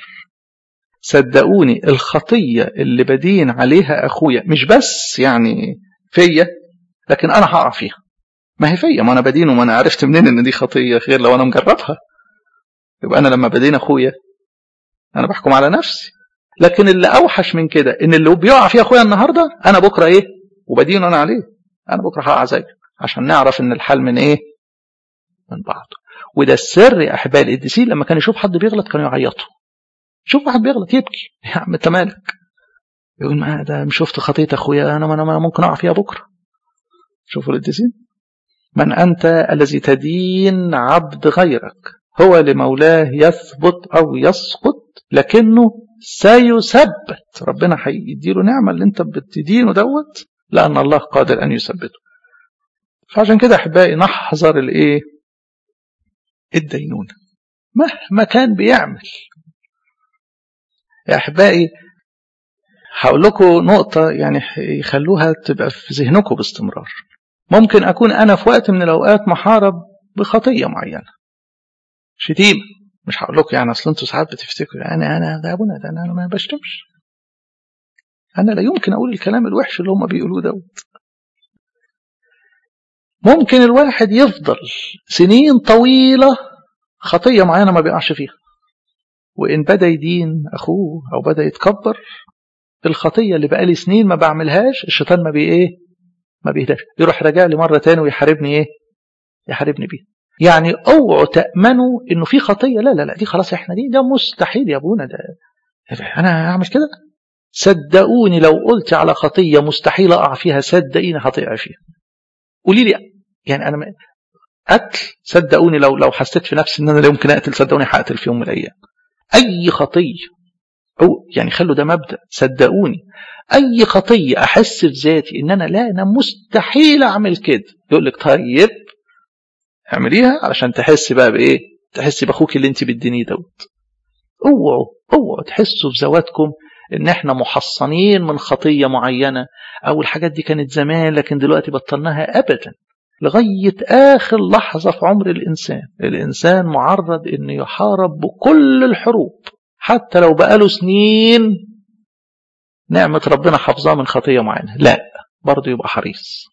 صدقوني الخطيه اللي بدين عليها اخويا مش بس يعني فيا لكن انا هقع فيها ما هي فيا ما انا بدين وما انا عرفت منين ان دي خطيه غير لو انا مجربها يبقى انا لما بدين اخويا انا بحكم على نفسي لكن اللي اوحش من كده ان اللي بيقع فيه اخويا النهارده انا بكره ايه وبدين انا عليه انا بكره هقع زيه عشان نعرف ان الحل من ايه من بعضه وده السر يا احبائي القديسين لما كان يشوف حد بيغلط كانوا يعيطوا شوف واحد بيغلط يبكي يا عم انت مالك يقول ما ده مش شفت خطيه اخويا انا انا ممكن اقع فيها بكره شوفوا القديسين من أنت الذي تدين عبد غيرك هو لمولاه يثبت أو يسقط لكنه سيثبت ربنا هيديله نعمة اللي انت بتدينه دوت لأن الله قادر أن يثبته فعشان كده أحبائي نحذر الإيه الدينونة مهما كان بيعمل يا أحبائي هقول لكم نقطة يعني يخلوها تبقى في ذهنكم باستمرار ممكن أكون أنا في وقت من الأوقات محارب بخطية معينة شتيمة مش هقول لكم يعني أصل أنتوا ساعات بتفتكروا أنا أنا ده أبونا ده أنا ما بشتمش أنا لا يمكن أقول الكلام الوحش اللي هم بيقولوه دوت ممكن الواحد يفضل سنين طويلة خطية معينة ما بيقعش فيها وإن بدأ يدين أخوه أو بدأ يتكبر الخطية اللي بقالي سنين ما بعملهاش الشيطان ما بي إيه ما بيهداش يروح راجع لي مرة تاني ويحاربني إيه يحاربني بيه يعني اوعوا تأمنوا إنه في خطية لا لا لا دي خلاص إحنا دي ده مستحيل يا أبونا ده أنا أعمل كده صدقوني لو قلت على خطية مستحيل أقع فيها صدقيني هتقع فيها قولي لي يعني أنا قتل صدقوني لو لو حسيت في نفسي إن أنا لا يمكن أقتل صدقوني هقتل في يوم من الأيام أي خطية أو يعني خلوا ده مبدأ صدقوني أي خطية أحس في ذاتي إن أنا لا أنا مستحيل أعمل كده يقول لك طيب اعمليها علشان تحسي بقى بإيه تحسي بأخوك اللي أنت بتدينيه دوت اوعوا اوعوا تحسوا في ذواتكم ان احنا محصنين من خطية معينة او الحاجات دي كانت زمان لكن دلوقتي بطلناها ابدا لغاية اخر لحظة في عمر الانسان الانسان معرض انه يحارب بكل الحروب حتى لو بقاله سنين نعمة ربنا حافظاه من خطية معينة لا برضه يبقى حريص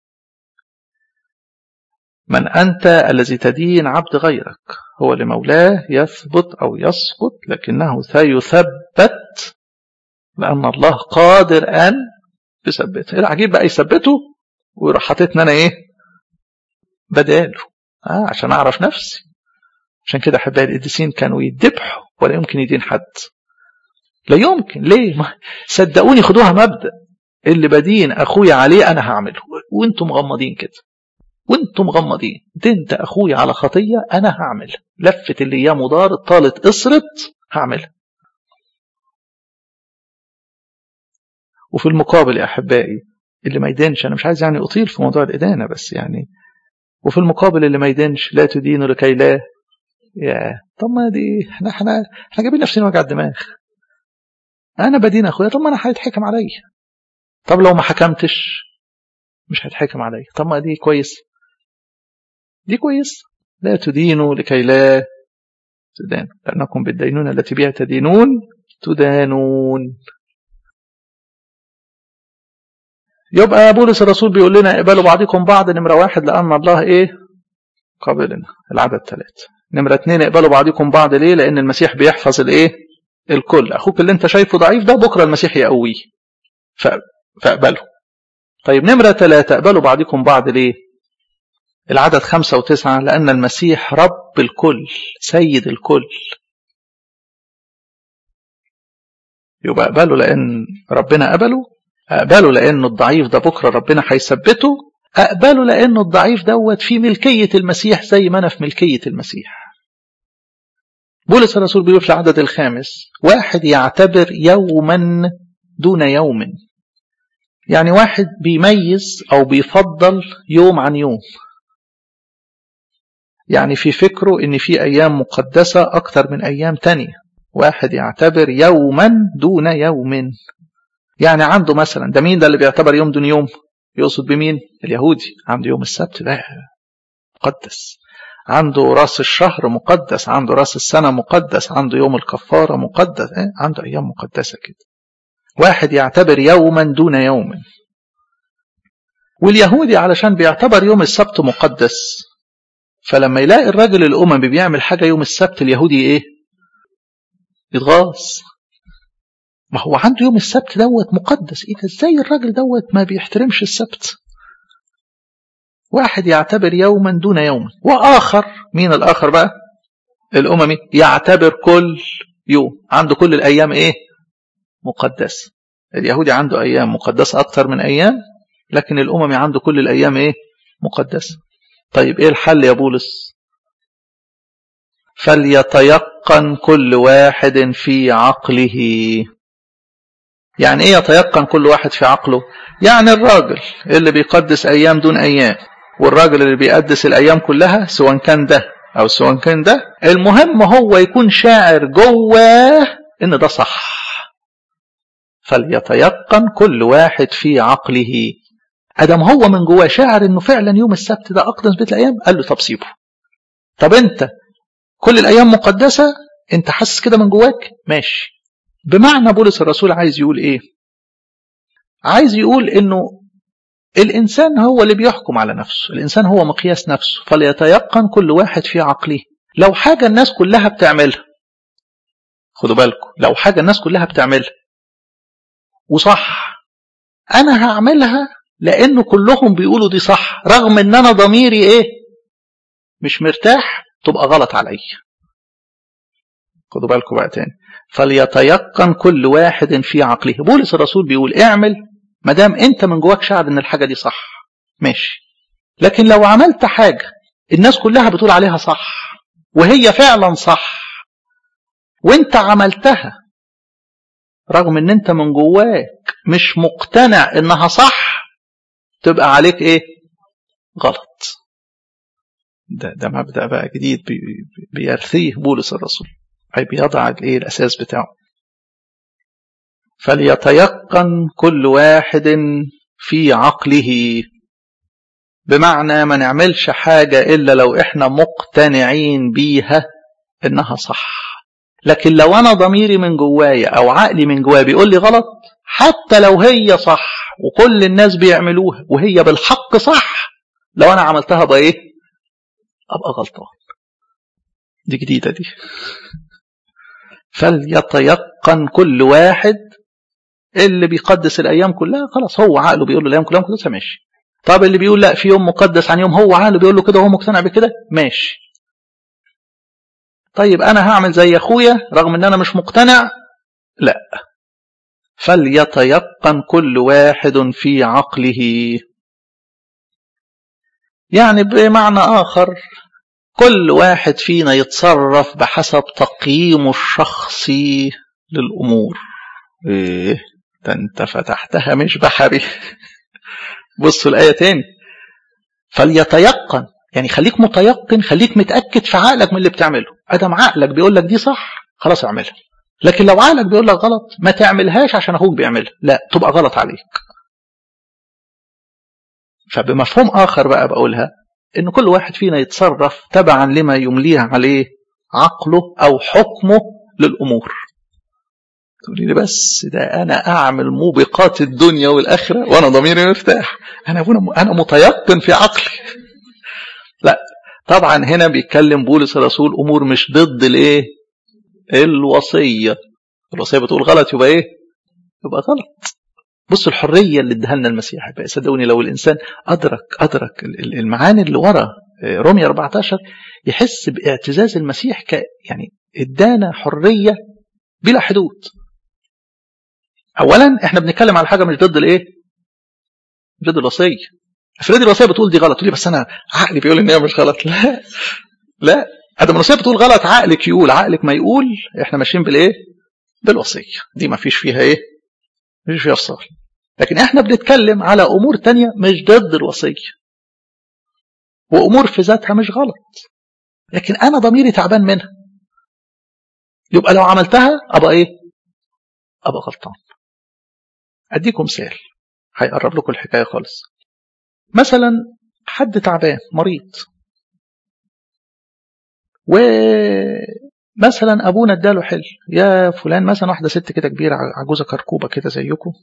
من أنت الذي تدين عبد غيرك هو لمولاه يثبت أو يسقط لكنه سيثبت لأن الله قادر أن يثبته العجيب بقى يثبته ويروح حاططني أنا إيه بداله آه عشان أعرف نفسي عشان كده أحبائي القديسين كانوا يذبحوا ولا يمكن يدين حد لا يمكن ليه ما صدقوني خدوها مبدأ اللي بدين أخويا عليه أنا هعمله وانتم مغمضين كده وانتم مغمضين دنت أخويا على خطية أنا هعمل لفة اللي هي مضارت طالت قصرت هعملها وفي المقابل يا أحبائي اللي ما يدينش أنا مش عايز يعني أطيل في موضوع الإدانة بس يعني وفي المقابل اللي ما يدينش لا تدين لكي لا يا طب ما دي احنا احنا احنا جايبين نفسنا وجع الدماغ انا بدين اخويا طب ما انا هيتحكم عليا طب لو ما حكمتش مش هيتحكم عليا طب ما دي كويس دي كويس لا تدينوا لكي لا تدانوا لأنكم بالدينونة التي بها تدينون تدانون يبقى بولس الرسول بيقول لنا اقبلوا بعضكم بعض نمرة واحد لأن الله إيه قابلنا العدد ثلاثة نمرة اتنين اقبلوا بعضكم بعض ليه لأن المسيح بيحفظ الإيه الكل أخوك اللي أنت شايفه ضعيف ده بكرة المسيح يقويه فاقبله طيب نمرة ثلاثة اقبلوا بعضكم بعض ليه العدد خمسة وتسعة لأن المسيح رب الكل سيد الكل يبقى اقبله لأن ربنا قبله أقبله لأنه الضعيف ده بكرة ربنا هيثبته أقبله لأنه الضعيف دوت في ملكية المسيح زي ما أنا في ملكية المسيح بولس الرسول بيقول في العدد الخامس واحد يعتبر يوما دون يوم يعني واحد بيميز أو بيفضل يوم عن يوم يعني في فكره إن في أيام مقدسة أكتر من أيام تانية واحد يعتبر يوما دون يوم يعني عنده مثلا ده مين ده اللي بيعتبر يوم دون يوم يقصد بمين اليهودي عنده يوم السبت ده مقدس عنده راس الشهر مقدس عنده راس السنة مقدس عنده يوم الكفارة مقدس إيه؟ عنده أيام مقدسة كده واحد يعتبر يوما دون يوم واليهودي علشان بيعتبر يوم السبت مقدس فلما يلاقي الراجل الأممي بيعمل حاجة يوم السبت اليهودي إيه يتغاظ ما هو عنده يوم السبت دوت مقدس ايه ده ازاي الراجل دوت ما بيحترمش السبت واحد يعتبر يوما دون يوم واخر مين الاخر بقى الاممي يعتبر كل يوم عنده كل الايام ايه مقدسه اليهودي عنده ايام مقدسه اكتر من ايام لكن الاممي عنده كل الايام ايه مقدسه طيب ايه الحل يا بولس فليتيقن كل واحد في عقله يعني ايه يتيقن كل واحد في عقله يعني الراجل اللي بيقدس ايام دون ايام والراجل اللي بيقدس الايام كلها سواء كان ده او سواء كان ده المهم هو يكون شاعر جواه ان ده صح فليتيقن كل واحد في عقله ادم هو من جواه شاعر انه فعلا يوم السبت ده اقدس بيت الايام قال له طب سيبه طب انت كل الايام مقدسه انت حاسس كده من جواك ماشي بمعنى بولس الرسول عايز يقول ايه عايز يقول انه الانسان هو اللي بيحكم على نفسه الانسان هو مقياس نفسه فليتيقن كل واحد في عقله لو حاجه الناس كلها بتعملها خدوا بالكم لو حاجه الناس كلها بتعملها وصح انا هعملها لانه كلهم بيقولوا دي صح رغم ان انا ضميري ايه مش مرتاح تبقى غلط عليا خدوا بالكم بقى تاني فليتيقن كل واحد في عقله بولس الرسول بيقول اعمل ما دام انت من جواك شعر ان الحاجه دي صح ماشي لكن لو عملت حاجه الناس كلها بتقول عليها صح وهي فعلا صح وانت عملتها رغم ان انت من جواك مش مقتنع انها صح تبقى عليك ايه غلط ده ده مبدا بقى جديد بي بيرثيه بولس الرسول اي بيضع الايه الاساس بتاعه فليتيقن كل واحد في عقله بمعنى ما نعملش حاجه الا لو احنا مقتنعين بيها انها صح لكن لو انا ضميري من جوايا او عقلي من جوايا بيقول لي غلط حتى لو هي صح وكل الناس بيعملوها وهي بالحق صح لو انا عملتها بقى ايه ابقى غلطان دي جديده دي فليتيقن كل واحد اللي بيقدس الايام كلها خلاص هو عقله بيقول له الايام كلها مقدسه ماشي طب اللي بيقول لا في يوم مقدس عن يوم هو عقله بيقول له كده وهو مقتنع بكده ماشي طيب انا هعمل زي اخويا رغم ان انا مش مقتنع لا فليتيقن كل واحد في عقله يعني بمعنى اخر كل واحد فينا يتصرف بحسب تقييمه الشخصي للامور ايه ده انت فتحتها مش بحري بصوا الايه تاني فليتيقن يعني خليك متيقن خليك متاكد في عقلك من اللي بتعمله ادم عقلك بيقول لك دي صح خلاص اعملها لكن لو عقلك بيقول لك غلط ما تعملهاش عشان اخوك بيعملها لا تبقى غلط عليك فبمفهوم اخر بقى بقولها ان كل واحد فينا يتصرف تبعا لما يمليه عليه عقله او حكمه للامور تقولي لي بس ده انا اعمل موبقات الدنيا والاخره وانا ضميري مرتاح انا ابونا انا متيقن في عقلي لا طبعا هنا بيتكلم بولس الرسول امور مش ضد الايه الوصيه الوصيه بتقول غلط يبقى ايه يبقى غلط بصوا الحريه اللي اداها لنا المسيح بقى صدقوني لو الانسان ادرك ادرك المعاني اللي ورا رومية 14 يحس باعتزاز المسيح ك يعني ادانا حريه بلا حدود اولا احنا بنتكلم على حاجه مش ضد الايه ضد الوصيه افرضي الوصيه بتقول دي غلط تقولي بس انا عقلي بيقول ان هي مش غلط لا لا ادم الوصيه بتقول غلط عقلك يقول عقلك ما يقول احنا ماشيين بالايه بالوصيه دي ما فيش فيها ايه مفيش فيها فصال لكن احنا بنتكلم على امور تانية مش ضد الوصيه وامور في ذاتها مش غلط لكن انا ضميري تعبان منها يبقى لو عملتها ابقى ايه ابقى غلطان اديكم مثال هيقرب لكم الحكايه خالص مثلا حد تعبان مريض ومثلا ابونا اداله حل يا فلان مثلا واحده ست كده كبيره عجوزه كركوبه كده زيكم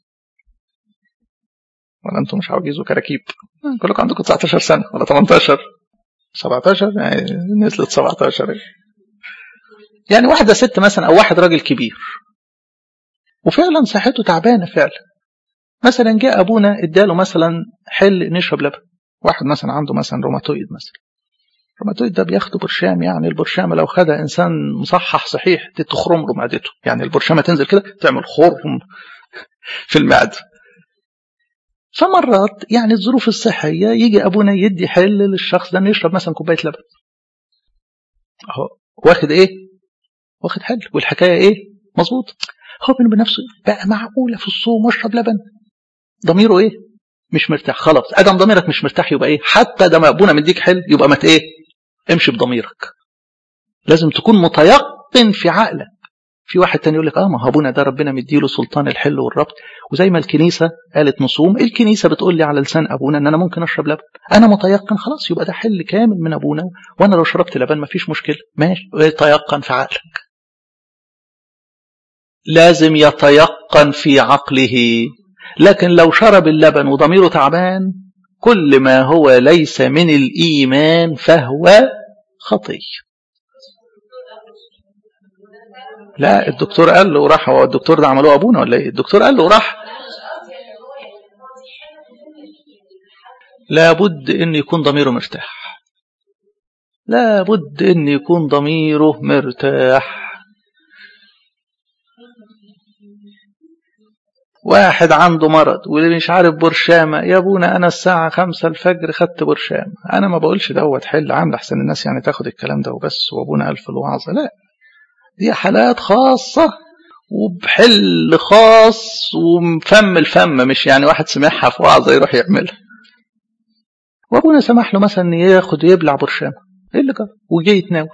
ولا انتم مش عواجيز وكراكيب كلكم عندكم 19 سنه ولا 18 17 يعني نزلت 17 يعني واحده ست مثلا او واحد راجل كبير وفعلا صحته تعبانه فعلا مثلا جاء ابونا اداله مثلا حل نشرب لبن واحد مثلا عنده مثلا روماتويد مثلا الروماتويد ده بياخده برشام يعني البرشامه لو خدها انسان مصحح صحيح تخرم له معدته يعني البرشامه تنزل كده تعمل خرم في المعده فمرات يعني الظروف الصحيه يجي ابونا يدي حل للشخص ده انه يشرب مثلا كوبايه لبن اهو واخد ايه واخد حل والحكايه ايه مظبوط هو بينه بنفسه بقى معقوله في الصوم واشرب لبن ضميره ايه مش مرتاح خلاص ادم ضميرك مش مرتاح يبقى ايه حتى ده ابونا مديك حل يبقى ما ايه امشي بضميرك لازم تكون متيقن في عقلك في واحد تاني يقول لك اه ما هو ابونا ده ربنا مديله سلطان الحل والربط وزي ما الكنيسه قالت نصوم الكنيسه بتقول لي على لسان ابونا ان انا ممكن اشرب لبن انا متيقن خلاص يبقى ده حل كامل من ابونا وانا لو شربت لبن ما فيش مشكله ماشي تيقن في عقلك لازم يتيقن في عقله لكن لو شرب اللبن وضميره تعبان كل ما هو ليس من الايمان فهو خطيه لا الدكتور قال له راح هو الدكتور ده عملوه ابونا ولا ايه الدكتور قال له راح لابد ان يكون ضميره مرتاح لابد ان يكون ضميره مرتاح واحد عنده مرض واللي مش عارف برشامة يا ابونا انا الساعة خمسة الفجر خدت برشامة انا ما بقولش دوت حل عامل احسن الناس يعني تاخد الكلام ده وبس وابونا الف الوعظة لا دي حالات خاصة وبحل خاص وفم الفم مش يعني واحد سمعها في وعظة يروح يعملها وابونا سمح له مثلا ياخد يبلع برشامة ايه اللي جرى وجاي يتناول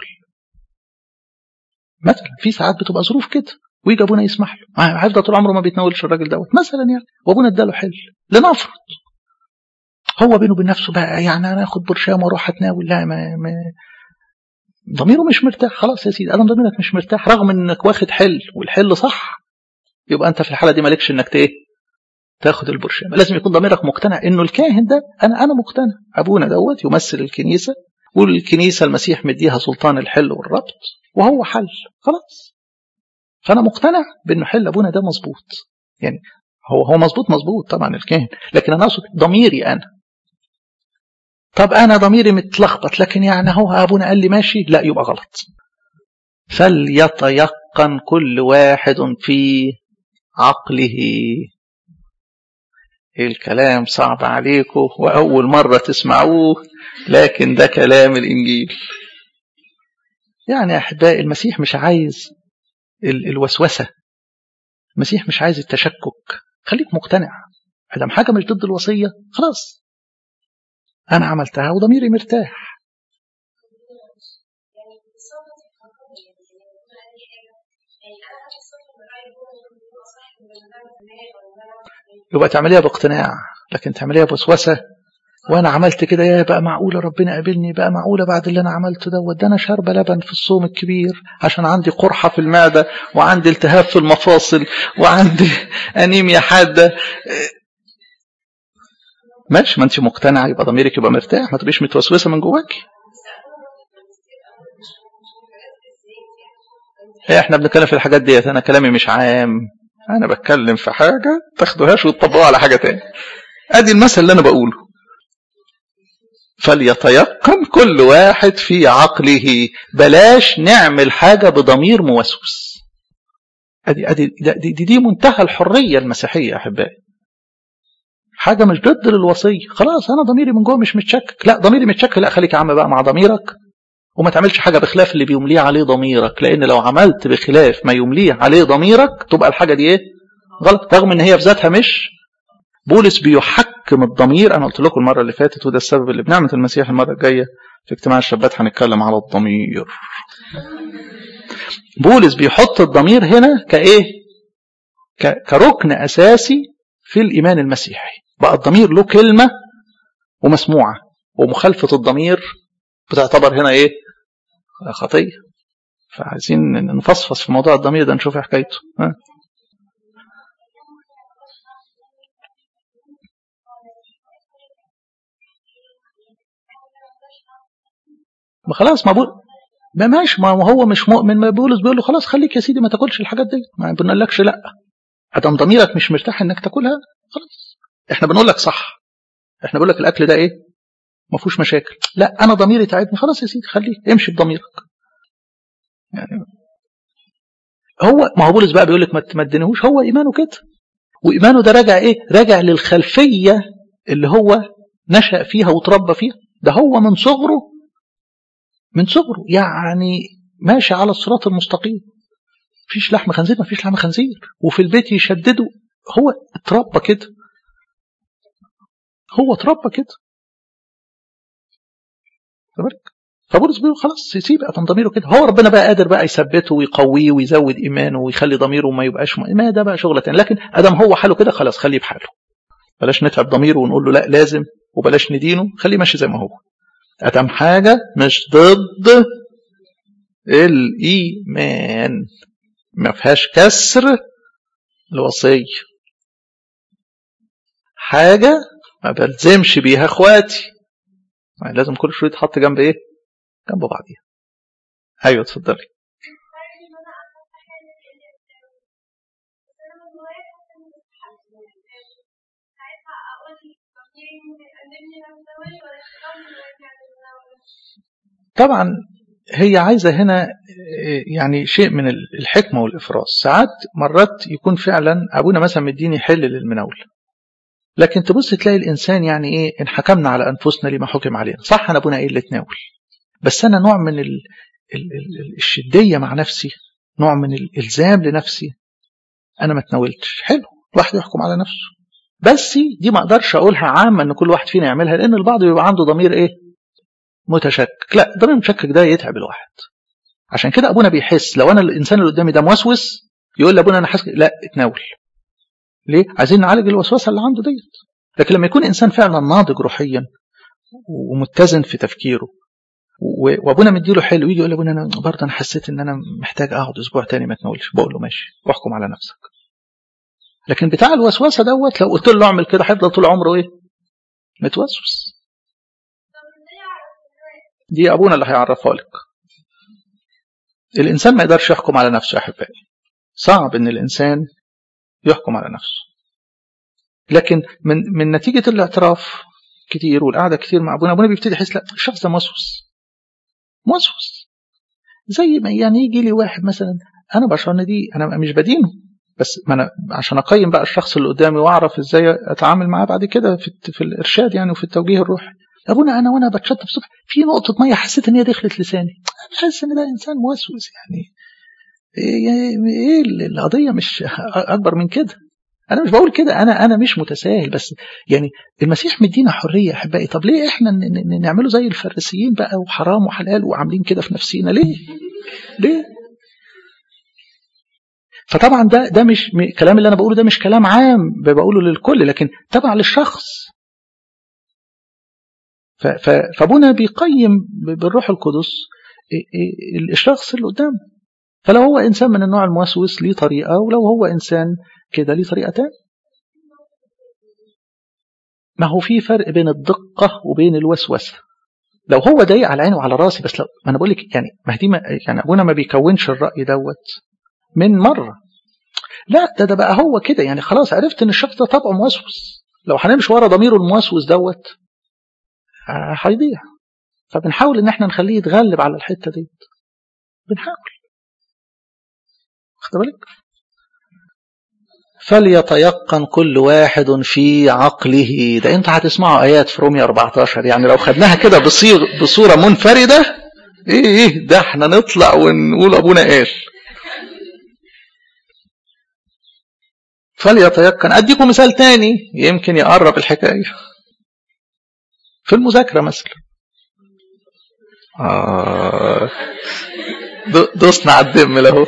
مثلا في ساعات بتبقى ظروف كده ويجي ابونا يسمح له هيفضل طول عمره ما بيتناولش الراجل دوت مثلا يعني وابونا اداله حل لنفرض هو بينه وبين نفسه بقى يعني انا اخد برشام واروح اتناول لا ما, ما ضميره مش مرتاح خلاص يا سيدي ادم ضميرك مش مرتاح رغم انك واخد حل والحل صح يبقى انت في الحاله دي مالكش انك ايه تاخد البرشام لازم يكون ضميرك مقتنع انه الكاهن ده انا انا مقتنع ابونا دوت يمثل الكنيسه والكنيسه المسيح مديها سلطان الحل والربط وهو حل خلاص فانا مقتنع بانه حل ابونا ده مظبوط يعني هو هو مظبوط مظبوط طبعا الكاهن لكن انا اقصد ضميري انا طب انا ضميري متلخبط لكن يعني هو ابونا قال لي ماشي لا يبقى غلط فليتيقن كل واحد في عقله الكلام صعب عليكم واول مره تسمعوه لكن ده كلام الانجيل يعني يا احبائي المسيح مش عايز الوسوسه المسيح مش عايز التشكك خليك مقتنع ادام حاجه مش ضد الوصيه خلاص انا عملتها وضميري مرتاح يبقى تعمليها باقتناع لكن تعمليها بوسوسه وانا عملت كده يا بقى معقوله ربنا قابلني بقى معقوله بعد اللي انا عملته دوت ده انا شاربه لبن في الصوم الكبير عشان عندي قرحه في المعده وعندي التهاب في المفاصل وعندي انيميا حاده ماشي ما انت مقتنعه يبقى ضميرك يبقى مرتاح ما تبقيش متوسوسه من جواكي احنا بنتكلم في الحاجات ديت انا كلامي مش عام انا بتكلم في حاجه تاخدوهاش وتطبقوها على حاجه تاني ادي المثل اللي انا بقوله فليتيقن كل واحد في عقله بلاش نعمل حاجة بضمير موسوس ادي ادي دي, دي, دي منتهى الحرية المسيحية يا احبائي حاجة مش ضد للوصية خلاص انا ضميري من جوه مش متشكك لا ضميري متشكك لا خليك يا عم بقى مع ضميرك وما تعملش حاجة بخلاف اللي بيمليه عليه ضميرك لان لو عملت بخلاف ما يمليه عليه ضميرك تبقى الحاجة دي ايه غلط رغم ان هي في ذاتها مش بولس بيحكم الضمير انا قلت لكم المره اللي فاتت وده السبب اللي بنعمه المسيح المره الجايه في اجتماع الشابات هنتكلم على الضمير بولس بيحط الضمير هنا كايه كركن اساسي في الايمان المسيحي بقى الضمير له كلمه ومسموعه ومخالفه الضمير بتعتبر هنا ايه خطيه فعايزين نفصفص في موضوع الضمير ده نشوف حكايته ها ما خلاص ما بقول ما ماشي ما هو مش مؤمن ما بولس بيقول له خلاص خليك يا سيدي ما تاكلش الحاجات دي ما بنقولكش لا ادام ضميرك مش مرتاح انك تاكلها خلاص احنا بنقول لك صح احنا بنقول لك الاكل ده ايه ما فيهوش مشاكل لا انا ضميري تعبني خلاص يا سيدي خليه امشي بضميرك يعني هو ما هو بولس بقى بيقول لك ما تمدنهوش هو ايمانه كده وايمانه ده راجع ايه راجع للخلفيه اللي هو نشأ فيها وتربى فيها ده هو من صغره من صغره يعني ماشي على الصراط المستقيم مفيش لحم خنزير مفيش لحم خنزير وفي البيت يشددوا هو اتربى كده هو اتربى كده فبولس بيقول خلاص يسيب ادم ضميره كده هو ربنا بقى قادر بقى يثبته ويقويه ويزود ايمانه ويخلي ضميره ما يبقاش ما ده بقى شغله تاني لكن ادم هو حاله كده خلاص خليه بحاله بلاش نتعب ضميره ونقول له لا لازم وبلاش ندينه خليه ماشي زي ما هو ادم حاجه مش ضد الايمان ما فيهاش كسر الوصيه حاجه ما بلزمش بيها اخواتي يعني لازم كل شويه يتحط جنب ايه جنب بعضيها ايوه اتفضلي طبعا هي عايزة هنا يعني شيء من الحكمة والإفراز ساعات مرات يكون فعلا أبونا مثلا مديني حل للمناول لكن تبص تلاقي الإنسان يعني إيه إن حكمنا على أنفسنا لما حكم علينا صح أنا أبونا إيه اللي تناول بس أنا نوع من ال ال ال الشدية مع نفسي نوع من الإلزام لنفسي أنا ما تناولتش حلو الواحد يحكم على نفسه بس دي ما اقدرش اقولها عامه ان كل واحد فينا يعملها لان البعض بيبقى عنده ضمير ايه متشكك لا الضمير المتشكك ده يتعب الواحد عشان كده ابونا بيحس لو انا الانسان اللي قدامي ده موسوس يقول لابونا انا حاسس لا اتناول ليه عايزين نعالج الوسوسه اللي عنده ديت لكن لما يكون انسان فعلا ناضج روحيا ومتزن في تفكيره وابونا مديله حلو يجي يقول لابونا انا برضه انا حسيت ان انا محتاج اقعد اسبوع تاني ما اتناولش بقول له ماشي واحكم على نفسك لكن بتاع الوسوسه دوت لو قلت له اعمل كده هيفضل طول عمره ايه متوسوس دي ابونا اللي هيعرفها لك الانسان ما يقدرش يحكم على نفسه يا احبائي صعب ان الانسان يحكم على نفسه لكن من من نتيجه الاعتراف كتير والقعده كتير مع ابونا ابونا بيبتدي يحس لا الشخص ده موسوس موسوس زي ما يعني يجي لي واحد مثلا انا بشعر ان دي انا مش بدينه بس ما انا عشان اقيم بقى الشخص اللي قدامي واعرف ازاي اتعامل معاه بعد كده في, في الارشاد يعني وفي التوجيه الروحي ابونا انا وانا بتشطف الصبح في نقطه ميه حسيت ان هي دخلت لساني انا حاسس ان ده انسان موسوس يعني ايه القضيه مش اكبر من كده انا مش بقول كده انا انا مش متساهل بس يعني المسيح مدينا حريه احبائي طب ليه احنا نعمله زي الفريسيين بقى وحرام وحلال وعاملين كده في نفسينا ليه ليه فطبعا ده ده مش الكلام اللي انا بقوله ده مش كلام عام بقوله للكل لكن تبع للشخص فابونا بيقيم بالروح القدس الشخص اللي قدامه فلو هو انسان من النوع الموسوس ليه طريقه ولو هو انسان كده ليه طريقه تانية ما هو في فرق بين الدقه وبين الوسوسه لو هو ضايق على عيني وعلى راسي بس لو ما انا بقول لك يعني ما دي يعني ابونا ما بيكونش الراي دوت من مرة لا ده ده بقى هو كده يعني خلاص عرفت ان الشخص ده طبعه موسوس لو هنمشي ورا ضميره الموسوس دوت هيضيع فبنحاول ان احنا نخليه يتغلب على الحته دي بنحاول واخد بالك فليتيقن كل واحد في عقله ده انت هتسمعوا ايات في رومية 14 يعني لو خدناها كده بصيغ بصوره منفرده ايه ايه ده احنا نطلع ونقول ابونا قال فليتيقن أديكم مثال تاني يمكن يقرب الحكاية في المذاكرة مثلا آه دوسنا على الدم له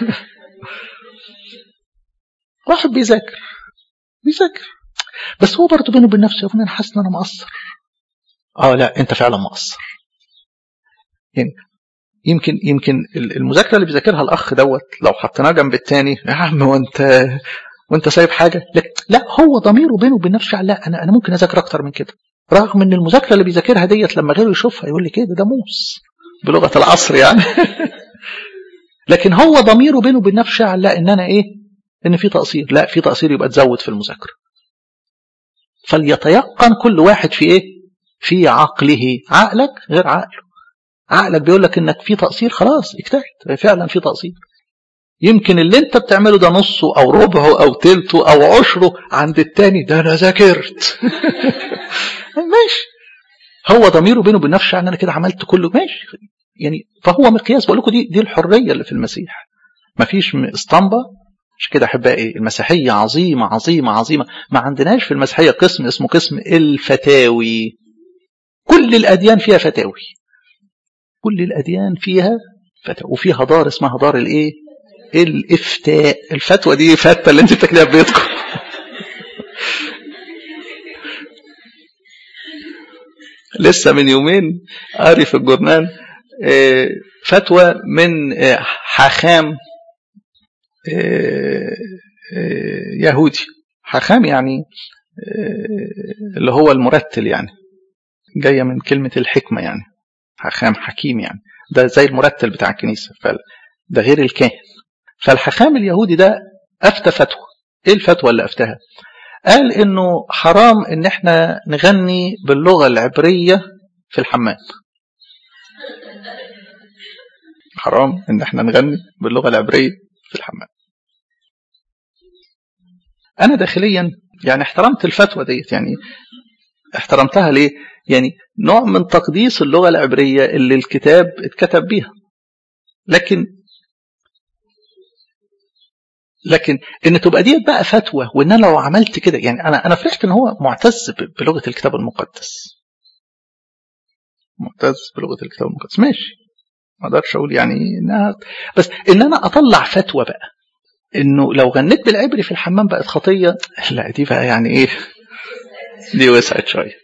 واحد بيذاكر بيذاكر بس هو برضه بينه وبين نفسه يا انا حاسس ان انا مقصر اه لا انت فعلا مقصر يعني يمكن يمكن المذاكره اللي بيذاكرها الاخ دوت لو حطيناه جنب التاني يا عم وانت وانت سايب حاجه لك لا هو ضميره بينه وبين نفسه لا انا انا ممكن اذاكر اكتر من كده رغم ان المذاكره اللي بيذاكرها ديت لما غيره يشوفها يقول لي كده ده موس بلغه العصر يعني لكن هو ضميره بينه وبين نفسه لا ان انا ايه ان في تقصير لا في تقصير يبقى تزود في المذاكره فليتيقن كل واحد في ايه في عقله عقلك غير عقله عقلك بيقول لك انك في تقصير خلاص اجتهد فعلا في تقصير يمكن اللي انت بتعمله ده نصه او ربعه او تلته او عشره عند التاني ده انا ذاكرت ماشي هو ضميره بينه وبين نفسه يعني انا كده عملت كله ماشي يعني فهو مقياس بقول لكم دي دي الحريه اللي في المسيح مفيش اسطمبه مش كده احبائي المسيحيه عظيمه عظيمه عظيمه ما عندناش في المسيحيه قسم اسمه قسم الفتاوي كل الاديان فيها فتاوي كل الأديان فيها فتوى وفيها دار اسمها دار الإيه الإفتاء الفتوى دي فتة اللي انت بتاكليها في بيتكم لسه من يومين قاري في الجورنال فتوى من حاخام يهودي حاخام يعني اللي هو المرتل يعني جاية من كلمة الحكمة يعني حاخام حكيم يعني ده زي المرتل بتاع الكنيسة ده غير الكاهن فالحخام اليهودي ده أفتى فتوى إيه الفتوى اللي أفتها قال إنه حرام إن إحنا نغني باللغة العبرية في الحمام حرام إن إحنا نغني باللغة العبرية في الحمام أنا داخليا يعني احترمت الفتوى ديت يعني احترمتها ليه يعني نوع من تقديس اللغة العبرية اللي الكتاب اتكتب بيها لكن لكن ان تبقى ديت بقى فتوى وان انا لو عملت كده يعني انا انا فرحت ان هو معتز بلغه الكتاب المقدس معتز بلغه الكتاب المقدس ماشي ما اقدرش اقول يعني انها بس ان انا اطلع فتوى بقى انه لو غنيت بالعبري في الحمام بقت خطيه لا دي بقى يعني ايه دي وسعت شويه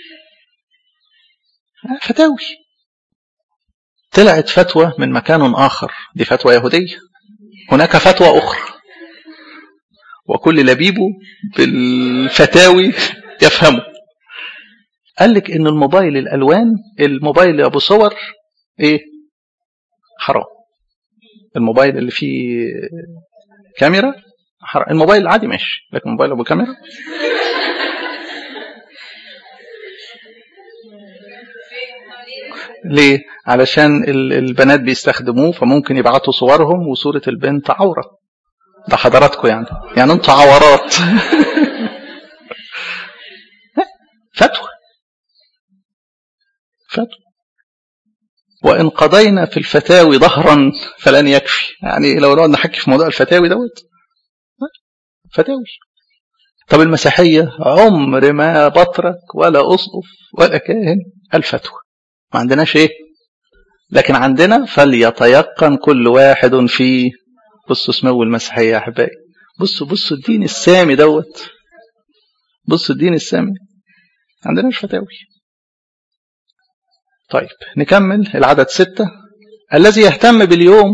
فتاوي طلعت فتوى من مكان اخر دي فتوى يهوديه هناك فتوى اخرى وكل لبيبه بالفتاوي يفهمه قال لك ان الموبايل الالوان الموبايل ابو صور ايه حرام الموبايل اللي فيه كاميرا حرام الموبايل العادي ماشي لكن الموبايل ابو كاميرا ليه علشان البنات بيستخدموه فممكن يبعتوا صورهم وصورة البنت عورة ده حضراتكم يعني يعني انتوا عورات فتوى فتوى وإن قضينا في الفتاوي ظهرا فلن يكفي يعني لو نقعد نحكي في موضوع الفتاوي دوت فتاوي طب المسيحية عمر ما بطرك ولا أسقف ولا كاهن الفتوى ما عندناش ايه لكن عندنا فليتيقن كل واحد في بصوا سمو المسيحية يا أحبائي بصوا بصوا الدين السامي دوت بصوا الدين السامي عندناش فتاوي طيب نكمل العدد ستة الذي يهتم باليوم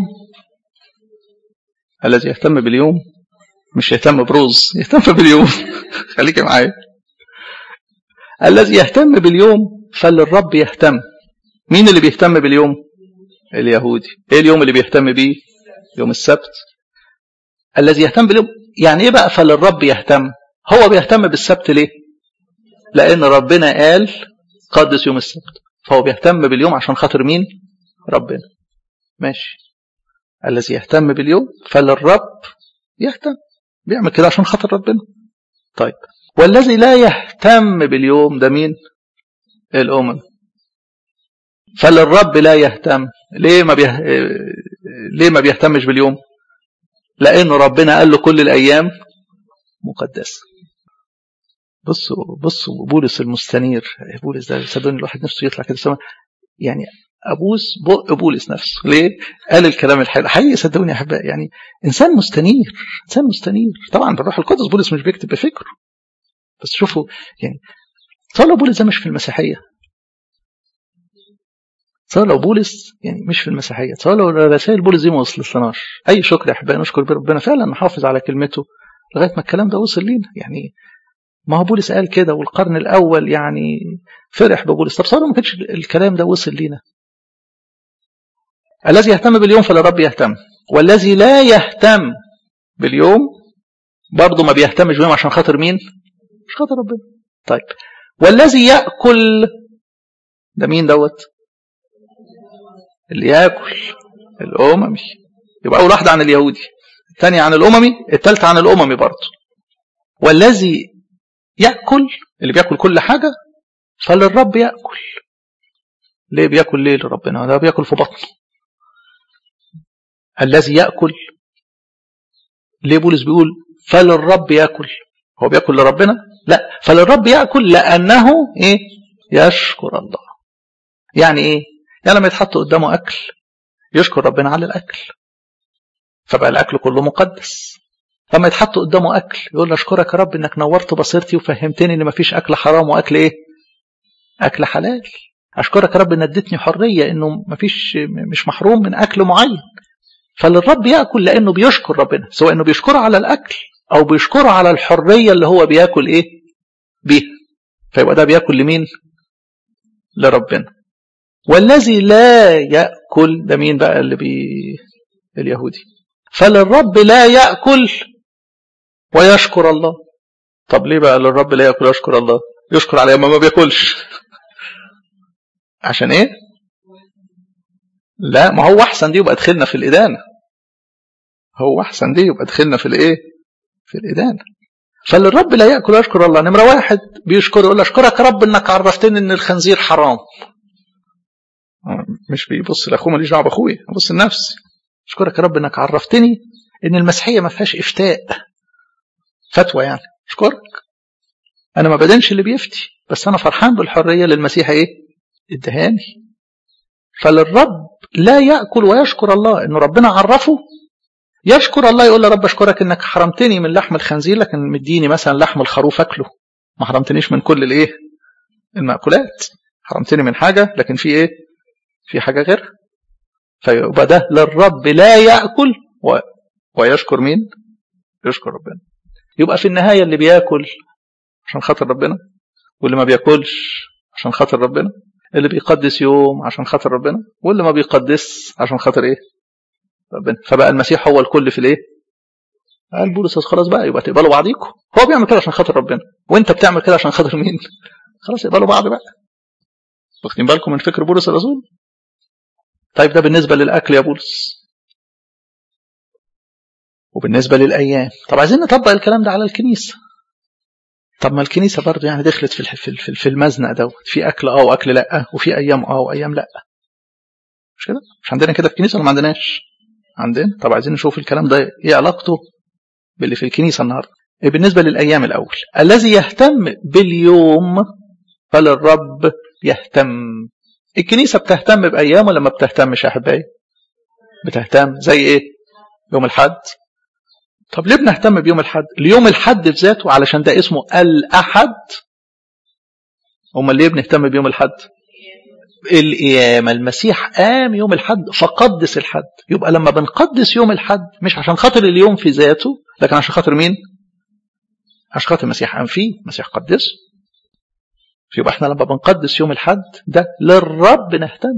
الذي يهتم باليوم مش يهتم بروز يهتم باليوم خليك معايا الذي يهتم باليوم فللرب يهتم مين اللي بيهتم باليوم اليهودي ايه اليوم اللي بيهتم بيه يوم السبت الذي يهتم باليوم يعني ايه بقى فللرب يهتم هو بيهتم بالسبت ليه لان ربنا قال قدس يوم السبت فهو بيهتم باليوم عشان خاطر مين ربنا ماشي الذي يهتم باليوم فللرب يهتم بيعمل كده عشان خاطر ربنا طيب والذي لا يهتم باليوم ده مين الأمم فللرب لا يهتم ليه ما بيه... ليه ما بيهتمش باليوم لأن ربنا قال له كل الأيام مقدسة بصوا بصوا بولس المستنير بولس ده صدقني الواحد نفسه يطلع كده سما يعني ابوس بق بولس نفسه ليه قال الكلام الحلو حقيقي صدقوني يا احبائي يعني انسان مستنير انسان مستنير طبعا بالروح القدس بولس مش بيكتب بفكره بس شوفوا يعني صار بولس ده مش في المسيحيه صار لو بولس يعني مش في المسيحيه صار لو رسائل بولس دي ما وصلتلناش اي شكر يا احبائي نشكر ربنا فعلا نحافظ على كلمته لغايه ما الكلام ده وصل لينا يعني ما هو بولس قال كده والقرن الاول يعني فرح ببولس طب صار ما كانش الكلام ده وصل لينا الذي يهتم باليوم فلرب يهتم والذي لا يهتم باليوم برضه ما بيهتمش بيهم عشان خاطر مين مش خاطر ربنا طيب والذي ياكل ده مين دوت اللي ياكل الاممي يبقى اول واحده عن اليهودي الثانيه عن الاممي الثالثه عن الاممي برضه والذي ياكل اللي بياكل كل حاجه فللرب ياكل ليه بياكل ليه لربنا ده بياكل في بطنه الذي ياكل ليه بولس بيقول فللرب ياكل هو بياكل لربنا لا فللرب ياكل لانه ايه يشكر الله يعني ايه يعني لما يتحط قدامه أكل يشكر ربنا على الأكل فبقى الأكل كله مقدس لما يتحط قدامه أكل يقول له أشكرك يا رب إنك نورت بصيرتي وفهمتني إن مفيش أكل حرام وأكل إيه؟ أكل حلال أشكرك يا رب إن اديتني حرية إنه مفيش مش محروم من أكل معين فالرب يأكل لأنه بيشكر ربنا سواء إنه بيشكره على الأكل أو بيشكره على الحرية اللي هو بياكل إيه؟ بيها فيبقى ده بياكل لمين؟ لربنا والذي لا يأكل ده مين بقى اللي بي اليهودي فللرب لا يأكل ويشكر الله طب ليه بقى للرب لا يأكل ويشكر الله يشكر على ما ما بياكلش عشان ايه لا ما هو احسن دي يبقى دخلنا في الإدانة هو احسن دي يبقى دخلنا في الايه في الإدانة فللرب لا يأكل ويشكر الله نمرة واحد بيشكر يقول أشكرك يا رب إنك عرفتني إن الخنزير حرام مش بيبص لاخوه ماليش دعوه باخويا ابص لنفسي اشكرك يا رب انك عرفتني ان المسيحيه ما فيهاش افتاء فتوى يعني اشكرك انا ما بدنش اللي بيفتي بس انا فرحان بالحريه اللي المسيح ايه ادهاني فللرب لا ياكل ويشكر الله انه ربنا عرفه يشكر الله يقول له رب اشكرك انك حرمتني من لحم الخنزير لكن مديني مثلا لحم الخروف اكله ما حرمتنيش من كل الايه المأكولات حرمتني من حاجه لكن في ايه في حاجة غير فيبقى ده للرب لا يأكل و... ويشكر مين يشكر ربنا يبقى في النهاية اللي بياكل عشان خاطر ربنا واللي ما بياكلش عشان خاطر ربنا اللي بيقدس يوم عشان خاطر ربنا واللي ما بيقدس عشان خاطر ايه ربنا فبقى المسيح هو الكل في الايه قال بولس خلاص بقى يبقى تقبلوا بعضيكم هو بيعمل كده عشان خاطر ربنا وانت بتعمل كده عشان خاطر مين خلاص يقبلوا بعض بقى واخدين بالكم من فكر بولس الرسول طيب ده بالنسبة للأكل يا بولس وبالنسبة للأيام طب عايزين نطبق الكلام ده على الكنيسة طب ما الكنيسة برضه يعني دخلت في في في المزنق دوت في أكل أه وأكل لأ وفي أيام أه وأيام لأ مش كده؟ مش عندنا كده في الكنيسة ولا ما عندناش؟ عندنا طب عايزين نشوف الكلام ده إيه علاقته باللي في الكنيسة النهاردة إيه بالنسبة للأيام الأول الذي يهتم باليوم فللرب يهتم الكنيسة بتهتم بأيام ولا ما بتهتمش يا أحبائي؟ بتهتم زي إيه؟ يوم الحد طب ليه بنهتم بيوم الحد؟ اليوم الحد في ذاته علشان ده اسمه الأحد أمال ليه بنهتم بيوم الحد؟ القيامة المسيح قام يوم الحد فقدس الحد يبقى لما بنقدس يوم الحد مش عشان خاطر اليوم في ذاته لكن عشان خاطر مين؟ عشان خاطر المسيح قام فيه المسيح قدسه يبقى احنا لما بنقدس يوم الحد ده للرب نهتم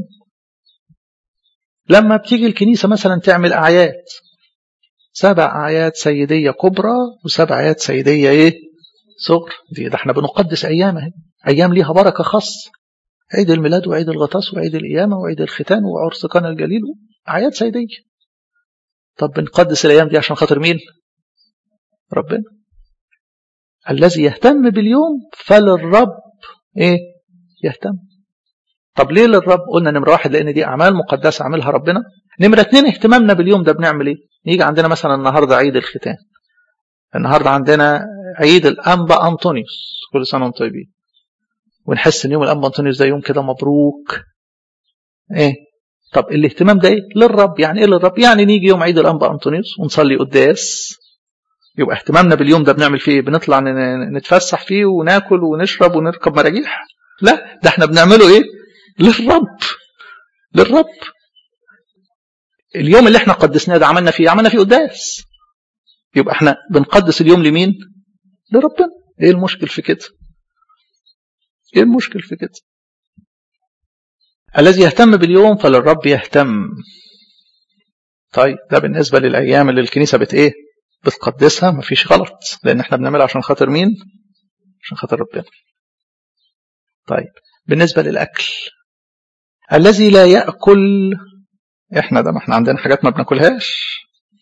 لما بتيجي الكنيسة مثلا تعمل أعياد سبع أعياد سيدية كبرى وسبع أعياد سيدية إيه صغر دي ده احنا بنقدس أيام اهي أيام ليها بركة خاصة عيد الميلاد وعيد الغطاس وعيد القيامة وعيد الختان وعرس قنا الجليل أعياد سيدية طب بنقدس الأيام دي عشان خاطر مين ربنا الذي يهتم باليوم فللرب ايه يهتم طب ليه للرب قلنا نمرة واحد لان دي اعمال مقدسة عملها ربنا نمرة اتنين اهتمامنا باليوم ده بنعمل ايه يجي عندنا مثلا النهاردة عيد الختان النهاردة عندنا عيد الانبا انطونيوس كل سنة وانتم طيبين ونحس ان يوم الانبا انطونيوس ده يوم كده مبروك ايه طب الاهتمام ده ايه للرب يعني ايه للرب يعني نيجي يوم عيد الانبا انطونيوس ونصلي قداس يبقى اهتمامنا باليوم ده بنعمل فيه ايه بنطلع نتفسح فيه وناكل ونشرب ونركب مراجيح لا ده احنا بنعمله ايه للرب للرب اليوم اللي احنا قدسناه ده عملنا فيه عملنا فيه قداس يبقى احنا بنقدس اليوم لمين لربنا ايه المشكل في كده ايه المشكل في كده الذي يهتم باليوم فللرب يهتم طيب ده بالنسبة للأيام اللي الكنيسة بت إيه بتقدسها مفيش غلط لأن احنا بنعملها عشان خاطر مين عشان خاطر ربنا طيب بالنسبة للأكل الذي لا يأكل احنا ده ما احنا عندنا حاجات ما بناكلهاش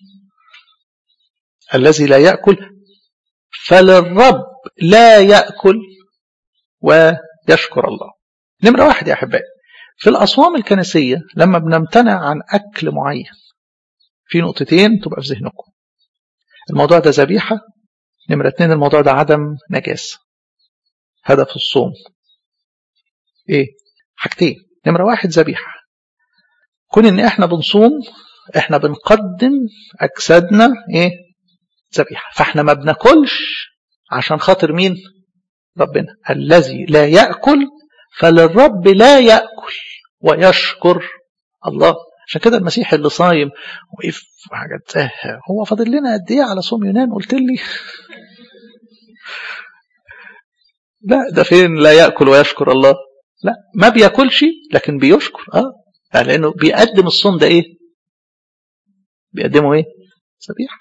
الذي لا يأكل فللرب لا يأكل ويشكر الله نمرة واحد يا أحبائي في الأصوام الكنسية لما بنمتنع عن أكل معين في نقطتين تبقى في ذهنكم الموضوع ده ذبيحة نمرة اتنين الموضوع ده عدم نجاسة هدف الصوم ايه حاجتين نمرة واحد ذبيحة كون ان احنا بنصوم احنا بنقدم اجسادنا ايه ذبيحه فاحنا ما بناكلش عشان خاطر مين ربنا الذي لا ياكل فللرب لا ياكل ويشكر الله عشان كده المسيح اللي صايم وقف حاجه تاه هو فاضل لنا قد ايه على صوم يونان قلت لي لا ده فين لا ياكل ويشكر الله لا ما بياكلش لكن بيشكر اه لانه بيقدم الصوم ده ايه بيقدمه ايه ذبيحه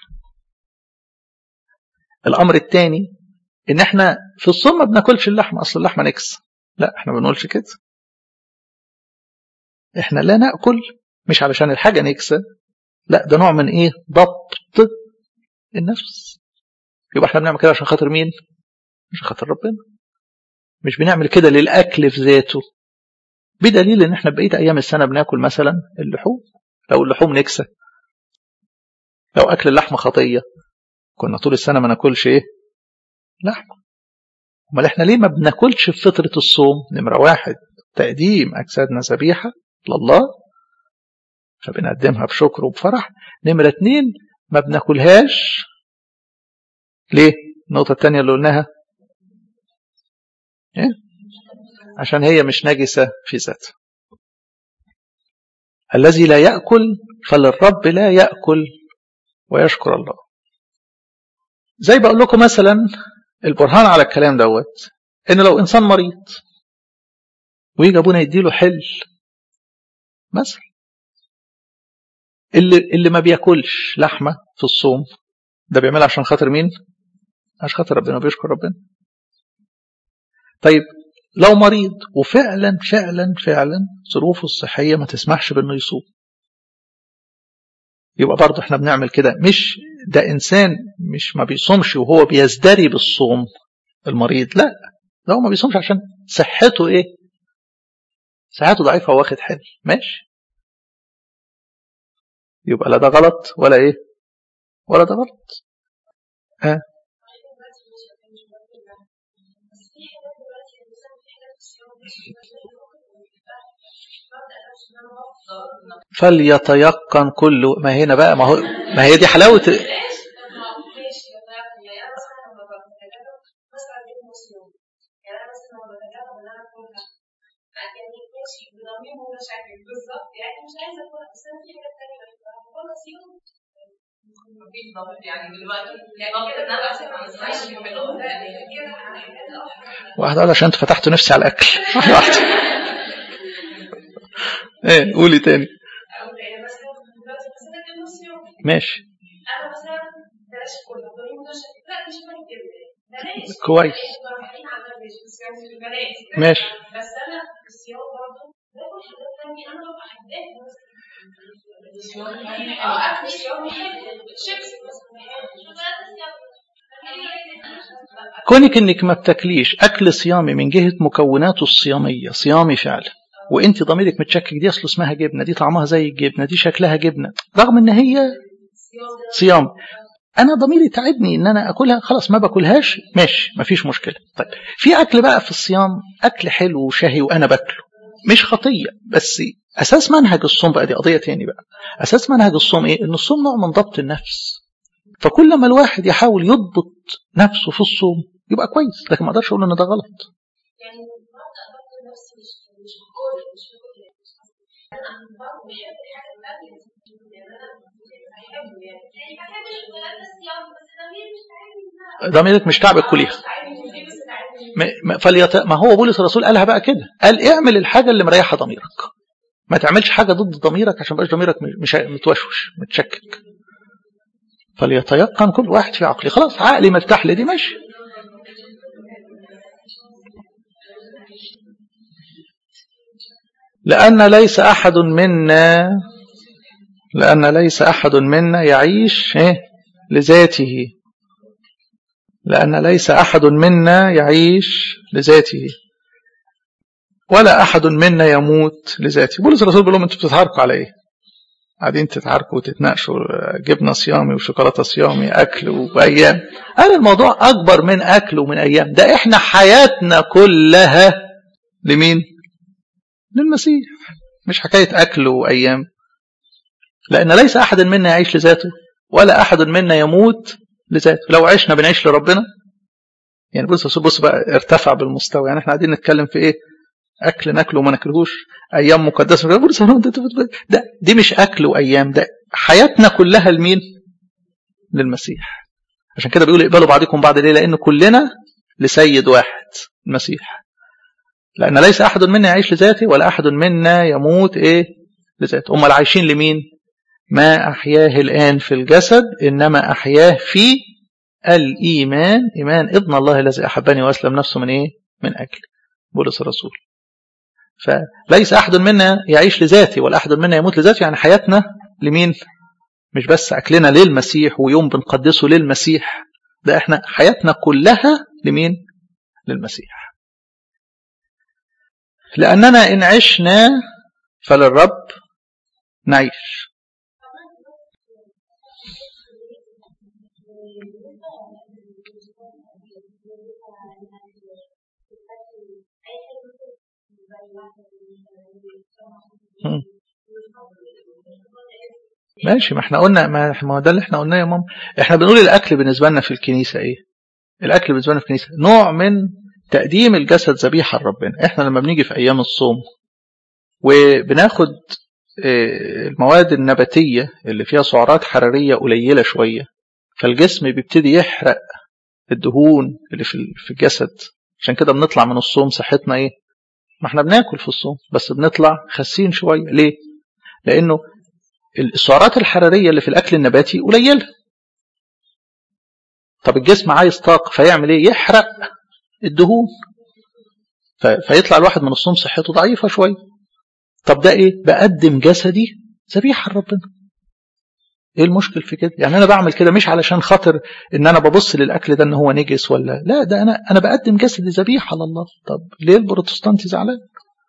الامر الثاني ان احنا في الصوم ما بناكلش اللحمه اصل اللحمه نكس لا احنا ما بنقولش كده احنا لا ناكل مش علشان الحاجه نكسه لا ده نوع من ايه ضبط النفس يبقى احنا بنعمل كده عشان خاطر مين عشان خاطر ربنا مش بنعمل كده للاكل في ذاته بدليل ان احنا بقيه ايام السنه بناكل مثلا اللحوم لو اللحوم نكسه لو اكل اللحمه خطيه كنا طول السنه ما ناكلش ايه لحمه امال احنا ليه ما بناكلش في فتره الصوم نمره واحد تقديم اجسادنا ذبيحه لله فبنقدمها بشكر وبفرح نمره اتنين ما بناكلهاش ليه النقطه الثانيه اللي قلناها إيه؟ عشان هي مش نجسة في ذاتها الذي لا يأكل فللرب لا يأكل ويشكر الله زي بقول لكم مثلا البرهان على الكلام دوت ان لو انسان مريض ويجي ابونا يديله حل مثلا اللي اللي ما بياكلش لحمه في الصوم ده بيعملها عشان خاطر مين؟ عشان خاطر ربنا بيشكر ربنا. طيب لو مريض وفعلا فعلا فعلا ظروفه الصحيه ما تسمحش بانه يصوم. يبقى برضه احنا بنعمل كده مش ده انسان مش ما بيصومش وهو بيزدري بالصوم المريض لا ده هو ما بيصومش عشان صحته ايه؟ صحته ضعيفه واخد حل ماشي يبقى لا ده غلط ولا ايه ولا ده غلط ها فليتيقن كل ما هنا بقى ما هو ما هي دي حلاوه واحدة واحدة عشان انت فتحت نفسي على الأكل واحدة واحدة ايه قولي تاني ماشي كويس ماشي بس انا في الصيام برضه باكل حاجات تانية انا ببقى حداها كونك انك ما بتاكليش اكل صيامي من جهه مكوناته الصياميه صيامي فعلا وانت ضميرك متشكك دي اصل اسمها جبنه دي طعمها زي الجبنه دي شكلها جبنه رغم ان هي صيام انا ضميري تعبني ان انا اكلها خلاص ما باكلهاش ماشي مفيش مشكله طيب في اكل بقى في الصيام اكل حلو وشهي وانا باكله مش خطيه بس اساس منهج الصوم بقى دي قضيه تاني بقى اساس منهج الصوم ايه ان الصوم نوع من ضبط النفس فكل ما الواحد يحاول يضبط نفسه في الصوم يبقى كويس لكن ما اقدرش اقول ان ده غلط يعني برضه ضبط النفس مش مش بكل مش بكل انا برضه بحب الحاجه اللي يعني انا بحبه يعني يعني بحب الشوكولاته الصيام بس ضميري مش تعبني ضميرك مش تعبك كليها فليت... ما هو بولس الرسول قالها بقى كده قال اعمل الحاجه اللي مريحه ضميرك ما تعملش حاجه ضد ضميرك عشان بقاش ضميرك مش متوشوش متشكك فليتيقن كل واحد في عقله خلاص عقلي مرتاح لدي ماشي لأن ليس أحد منا لأن ليس أحد منا يعيش لذاته لأن ليس أحد منا يعيش لذاته ولا أحد منا يموت لذاته بولس الرسول بيقول لهم أنتوا بتتعاركوا على إيه؟ قاعدين تتعاركوا وتتناقشوا جبنة صيامي وشوكولاتة صيامي أكل وأيام قال الموضوع أكبر من أكل ومن أيام ده إحنا حياتنا كلها لمين؟ للمسيح مش حكاية أكل وأيام لأن ليس أحد منا يعيش لذاته ولا أحد منا يموت لذاته لو عشنا بنعيش لربنا يعني بص بص بقى ارتفع بالمستوى يعني احنا قاعدين نتكلم في ايه اكل ناكله وما ناكلهوش ايام مقدسه بص ده دي مش اكل وايام ده حياتنا كلها لمين للمسيح عشان كده بيقول اقبلوا بعضكم بعض ليه لان كلنا لسيد واحد المسيح لان ليس احد منا يعيش لذاته ولا احد منا يموت ايه لذاته امال عايشين لمين ما احياه الان في الجسد انما احياه في الايمان ايمان ابن الله الذي احبني واسلم نفسه من ايه من اجل بولس الرسول فليس احد منا يعيش لذاته ولا احد منا يموت لذاته يعني حياتنا لمين مش بس أكلنا للمسيح ويوم بنقدسه للمسيح ده احنا حياتنا كلها لمين للمسيح لأننا إن عشنا فللرب نعيش ماشي ما احنا قلنا ما هو ده اللي احنا قلناه يا ماما احنا بنقول الاكل بالنسبه لنا في الكنيسه ايه الاكل بالنسبه لنا في الكنيسه نوع من تقديم الجسد ذبيحه لربنا احنا لما بنيجي في ايام الصوم وبناخد المواد النباتيه اللي فيها سعرات حراريه قليله شويه فالجسم بيبتدي يحرق الدهون اللي في الجسد عشان كده بنطلع من الصوم صحتنا ايه ما احنا بناكل في الصوم بس بنطلع خاسين شويه ليه لانه السعرات الحراريه اللي في الاكل النباتي قليله طب الجسم عايز طاقه فيعمل ايه يحرق الدهون فيطلع الواحد من الصوم صحته ضعيفه شويه طب ده ايه بقدم جسدي ذبيحه لربنا ايه المشكل في كده يعني انا بعمل كده مش علشان خاطر ان انا ببص للاكل ده ان هو نجس ولا لا ده انا انا بقدم جسدي ذبيحه لله طب ليه البروتستانتي زعلان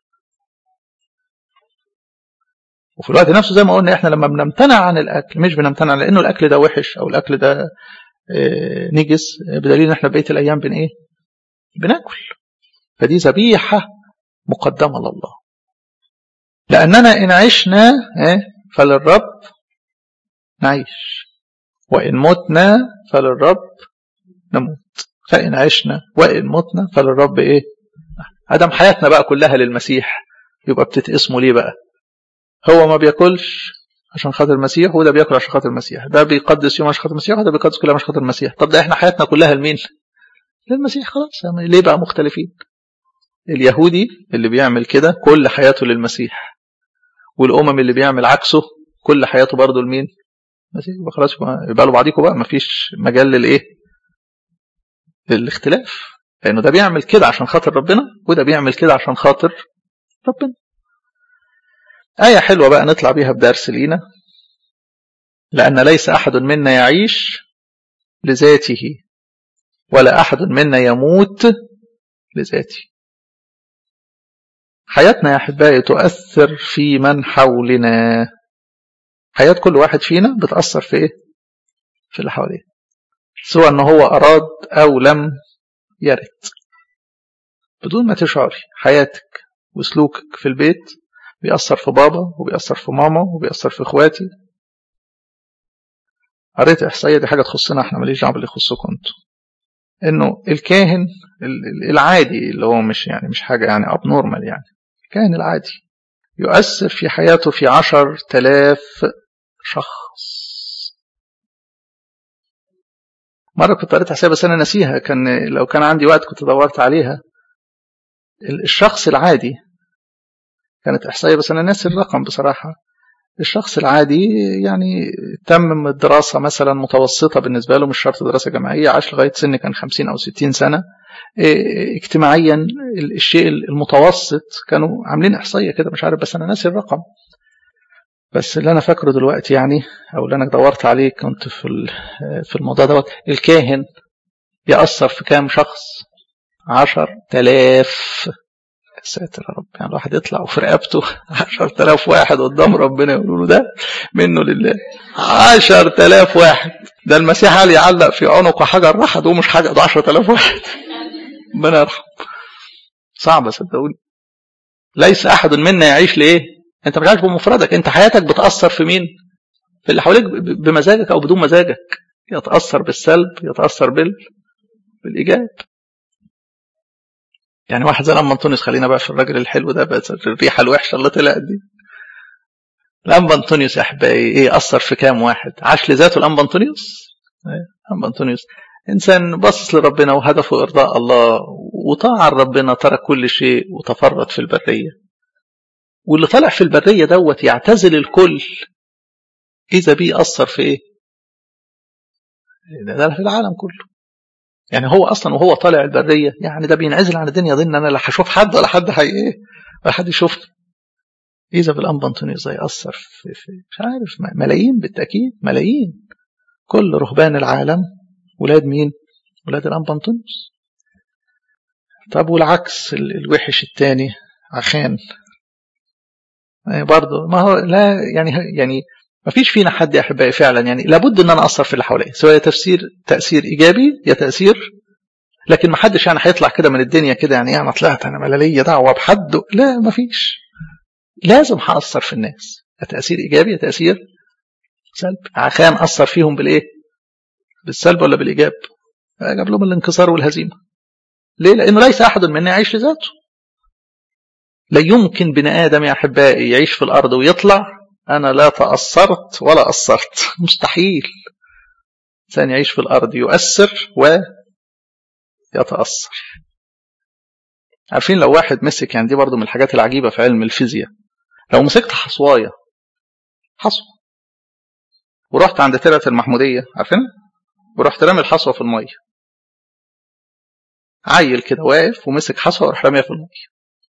وفي الوقت نفسه زي ما قلنا احنا لما بنمتنع عن الاكل مش بنمتنع لانه الاكل ده وحش او الاكل ده اه نجس بدليل ان احنا بقيه الايام بن ايه بناكل فدي ذبيحه مقدمه لله لاننا ان عشنا اه فللرب نعيش وان متنا فللرب نموت فان عشنا وان متنا فللرب ايه ادم حياتنا بقى كلها للمسيح يبقى بتتقسموا ليه بقى هو ما بياكلش عشان خاطر المسيح وده بياكل عشان خاطر المسيح ده بيقدس يوم عشان خاطر المسيح وده بيقدس كل يوم عشان خاطر المسيح طب ده احنا حياتنا كلها لمين للمسيح خلاص يعني ليه بقى مختلفين اليهودي اللي بيعمل كده كل حياته للمسيح والامم اللي بيعمل عكسه كل حياته برضه لمين المسيح يبقى خلاص يبقى له بعضيكم بقى مفيش مجال للايه للاختلاف لانه ده بيعمل كده عشان خاطر ربنا وده بيعمل كده عشان خاطر ربنا آية حلوة بقى نطلع بيها بدرس لينا لأن ليس أحد منا يعيش لذاته ولا أحد منا يموت لذاته حياتنا يا أحبائي تؤثر في من حولنا حياة كل واحد فينا بتأثر في إيه؟ في اللي حواليه سواء أنه هو أراد أو لم يرد بدون ما تشعري حياتك وسلوكك في البيت بيأثر في بابا وبيأثر في ماما وبيأثر في اخواتي قريت احصائيه دي حاجه تخصنا احنا ماليش دعوه باللي يخصكم انتوا انه الكاهن العادي اللي هو مش يعني مش حاجه يعني اب نورمال يعني الكاهن العادي يؤثر في حياته في عشر تلاف شخص مرة كنت قريت حساب بس أنا نسيها كان لو كان عندي وقت كنت دورت عليها الشخص العادي كانت إحصائية بس أنا ناسي الرقم بصراحة الشخص العادي يعني تمم الدراسة مثلا متوسطة بالنسبة له مش شرط دراسة جامعية عاش لغاية سن كان 50 أو 60 سنة اجتماعيا الشيء المتوسط كانوا عاملين إحصائية كده مش عارف بس أنا ناسي الرقم بس اللي أنا فاكره دلوقتي يعني أو اللي أنا دورت عليه كنت في في الموضوع دوت الكاهن يأثر في كام شخص عشر تلاف ساتر يا رب يعني الواحد يطلع وفي رقبته 10000 واحد قدام ربنا يقولوا له ده منه لله 10000 واحد ده المسيح قال يعلق في عنقه حجر راح ده مش حاجه ده 10000 واحد ربنا يرحم صعبه صدقوني ليس احد منا يعيش لايه انت مش عايش بمفردك انت حياتك بتاثر في مين اللي حواليك بمزاجك او بدون مزاجك يتاثر بالسلب يتاثر بال بالايجاب يعني واحد زي الانبا انطونيوس خلينا بقى في الراجل الحلو ده بس الريحه الوحشه اللي طلعت دي الانبا انطونيوس يا احبائي ايه اثر في كام واحد عاش لذاته الانبا انطونيوس الانبا انطونيوس انسان باصص لربنا وهدفه ارضاء الله وطاع ربنا ترك كل شيء وتفرد في البريه واللي طلع في البريه دوت يعتزل الكل اذا بيه اثر في ايه ده في العالم كله يعني هو اصلا وهو طالع البريه يعني ده بينعزل عن الدنيا ظن انا لا هشوف حد ولا حد هي ايه ولا حد يشوفني اذا بالانبا انطونيوس ياثر في, في مش عارف ملايين بالتاكيد ملايين كل رهبان العالم ولاد مين ولاد الانبا انطونيوس طب والعكس الوحش الثاني عخان برضه ما هو لا يعني يعني ما فيش فينا حد يا احبائي فعلا يعني لابد ان انا اثر في اللي حواليا سواء تفسير تاثير ايجابي يا تاثير لكن ما حدش يعني هيطلع كده من الدنيا كده يعني ايه انا طلعت انا ما ليا دعوه بحد لا ما فيش لازم هاثر في الناس يا تاثير ايجابي يا تاثير سلب عشان اثر فيهم بالايه بالسلب ولا بالايجاب جاب لهم الانكسار والهزيمه ليه لانه ليس احد منا يعيش لذاته لا يمكن بني ادم يا احبائي يعيش في الارض ويطلع أنا لا تأثرت ولا أثرت مستحيل إنسان يعيش في الأرض يؤثر ويتأثر عارفين لو واحد مسك يعني دي برضو من الحاجات العجيبة في علم الفيزياء لو مسكت حصواية حصوة ورحت عند ترعة المحمودية عارفين ورحت رامي الحصوة في المية عيل كده واقف ومسك حصوة وراح راميها في المية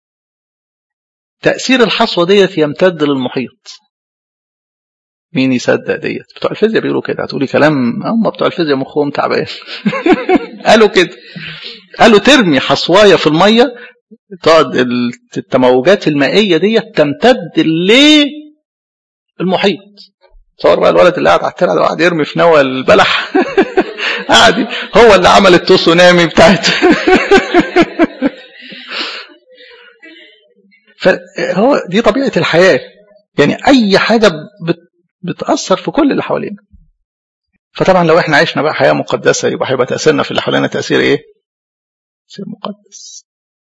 تأثير الحصوة ديت يمتد للمحيط مين يصدق ديت بتوع الفيزياء بيقولوا كده هتقولي كلام هم بتوع الفيزياء مخهم تعبان قالوا كده قالوا ترمي حصوايه في الميه تقعد التموجات المائيه ديت تمتد للمحيط تصور بقى الولد اللي قاعد على الترعه ده قاعد يرمي في نوى البلح قاعد هو اللي عمل التسونامي بتاعته فهو دي طبيعه الحياه يعني اي حاجه بت بتأثر في كل اللي حوالينا فطبعا لو احنا عشنا بقى حياة مقدسة يبقى هيبقى تأثيرنا في اللي حوالينا تأثير ايه تأثير مقدس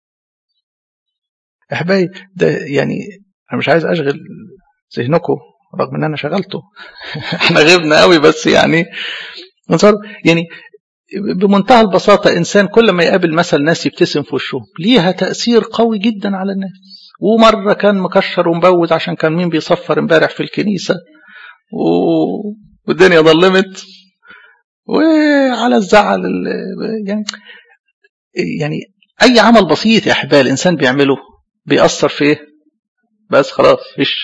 احبائي ده يعني انا مش عايز اشغل ذهنكم رغم ان انا شغلته احنا غبنا قوي بس يعني يعني بمنتهى البساطة إنسان كل ما يقابل مثل ناس يبتسم في وشهم ليها تأثير قوي جدا على الناس ومرة كان مكشر ومبوز عشان كان مين بيصفر امبارح في الكنيسة والدنيا ظلمت وعلى الزعل يعني يعني اي عمل بسيط يا احبائي الانسان بيعمله بيأثر في ايه بس خلاص فيش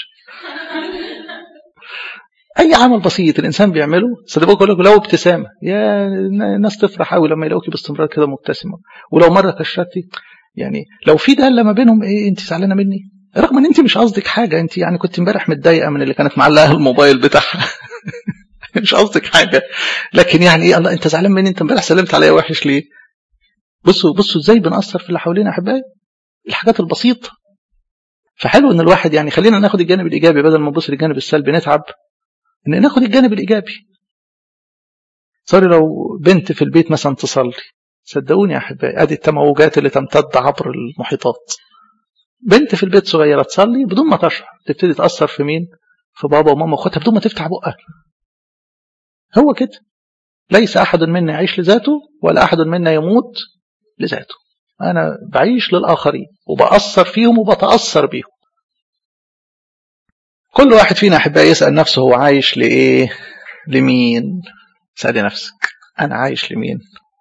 اي عمل بسيط الانسان بيعمله صدقوا يقول لك لو ابتسامه يا الناس تفرح قوي لما يلاقوكي باستمرار كده مبتسمه ولو مره كشرتي يعني لو في داله ما بينهم ايه انت زعلانه مني رغم ان انت مش قصدك حاجه انت يعني كنت امبارح متضايقه من اللي كانت معلقه الموبايل بتاعها مش قصدك حاجه لكن يعني ايه الله انت زعلان مني انت امبارح سلمت عليا وحش ليه بصوا بصوا ازاي بنأثر في اللي حوالينا احبائي الحاجات البسيطه فحلو ان الواحد يعني خلينا ناخد الجانب الايجابي بدل ما نبص للجانب السلبي نتعب ان ناخد الجانب الايجابي صار لو بنت في البيت مثلا تصلي صدقوني يا احبائي ادي التموجات اللي تمتد عبر المحيطات بنت في البيت صغيره تصلي بدون ما تشعر تبتدي تاثر في مين في بابا وماما واخواتها بدون ما تفتح بقها هو كده ليس احد منا يعيش لذاته ولا احد منا يموت لذاته انا بعيش للاخرين وباثر فيهم وبتاثر بيهم كل واحد فينا احبائي يسال نفسه هو عايش لايه لمين سالي نفسك انا عايش لمين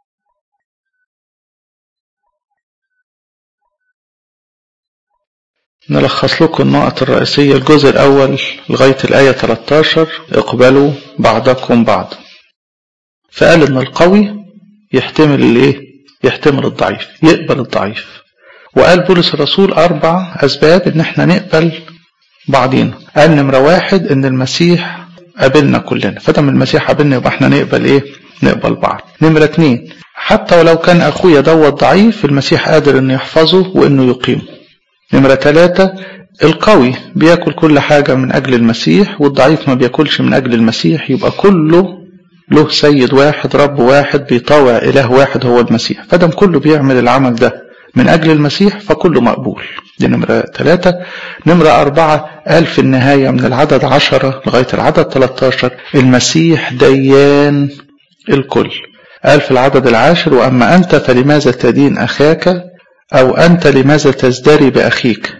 نلخص لكم النقط الرئيسية الجزء الأول لغاية الآية 13 اقبلوا بعضكم بعضا فقال إن القوي يحتمل الإيه؟ يحتمل الضعيف يقبل الضعيف وقال بولس الرسول أربع أسباب إن إحنا نقبل بعضينا قال نمرة واحد إن المسيح قابلنا كلنا فدام المسيح قابلنا يبقى إحنا نقبل إيه؟ نقبل بعض نمرة اتنين حتى ولو كان أخويا دوت ضعيف المسيح قادر إنه يحفظه وإنه يقيمه نمرة ثلاثة القوي بياكل كل حاجة من أجل المسيح والضعيف ما بياكلش من أجل المسيح يبقى كله له سيد واحد رب واحد بيطاوع إله واحد هو المسيح فدم كله بيعمل العمل ده من أجل المسيح فكله مقبول دي نمرة ثلاثة نمرة أربعة قال في النهاية من العدد عشرة لغاية العدد 13 المسيح ديان الكل قال في العدد العاشر وأما أنت فلماذا تدين أخاك أو أنت لماذا تزدري بأخيك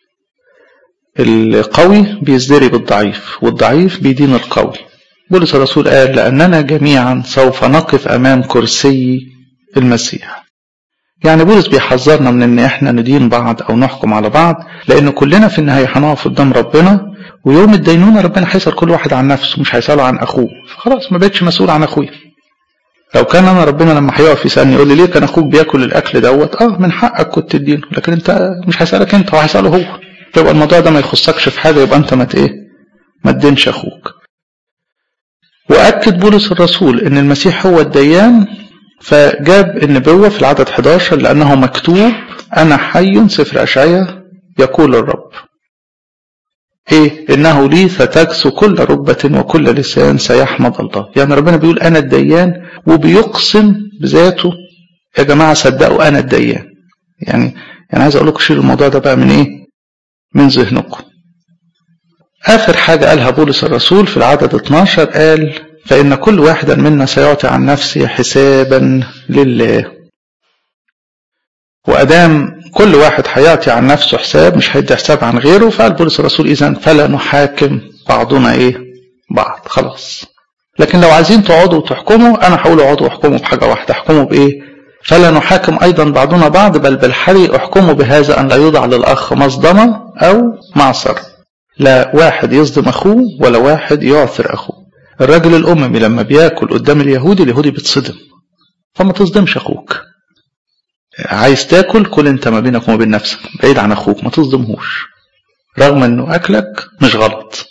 القوي بيزدري بالضعيف والضعيف بيدين القوي بولس الرسول قال لأننا جميعا سوف نقف أمام كرسي المسيح يعني بولس بيحذرنا من ان احنا ندين بعض او نحكم على بعض لان كلنا في النهايه هنقف قدام ربنا ويوم الدينونه ربنا هيسال كل واحد عن نفسه مش هيساله عن اخوه فخلاص ما بقتش مسؤول عن اخويا لو كان انا ربنا لما هيقف يسالني يقول لي ليه كان اخوك بياكل الاكل دوت اه من حقك كنت تدينه لكن انت مش هيسالك انت هو هيساله هو يبقى الموضوع ده ما يخصكش في حاجه يبقى انت ما ايه ما تدينش اخوك واكد بولس الرسول ان المسيح هو الديان فجاب النبوة في العدد 11 لأنه مكتوب أنا حي سفر أشعية يقول الرب إيه إنه لي ستجس كل ركبة وكل لسان سيحمد الله يعني ربنا بيقول أنا الديان وبيقسم بذاته يا جماعة صدقوا أنا الديان يعني يعني عايز أقول لكم شيلوا الموضوع ده بقى من إيه من ذهنكم آخر حاجة قالها بولس الرسول في العدد 12 قال فإن كل واحد منا سيعطي عن نفسه حسابا لله وأدام كل واحد هيعطي عن نفسه حساب مش هيدي حساب عن غيره فقال بولس الرسول إذا فلا نحاكم بعضنا إيه بعض خلاص لكن لو عايزين تقعدوا وتحكموا أنا هقول اقعدوا واحكموا بحاجة واحدة احكموا بإيه فلا نحاكم أيضا بعضنا بعض بل بالحري احكموا بهذا أن لا يوضع للأخ مصدمة أو معصر لا واحد يصدم أخوه ولا واحد يعثر أخوه الراجل الأممي لما بياكل قدام اليهودي اليهودي بيتصدم فما تصدمش أخوك عايز تاكل كل انت ما بينك وما بين نفسك بعيد عن أخوك ما تصدمهوش رغم انه أكلك مش غلط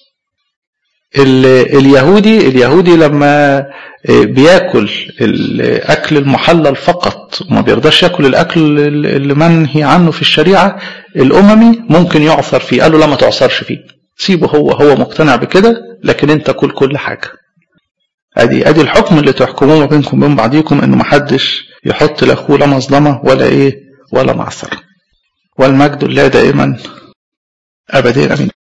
اليهودي اليهودي لما بياكل الاكل المحلل فقط وما بيرضاش ياكل الاكل اللي منهي عنه في الشريعه الاممي ممكن يعثر فيه قال له لا ما تعثرش فيه سيبه هو هو مقتنع بكده لكن انت كل كل حاجه ادي ادي الحكم اللي تحكموه ما بينكم وبين بعضيكم انه محدش يحط لاخوه لا مظلمه ولا ايه ولا معثر والمجد لله دائما ابدين امين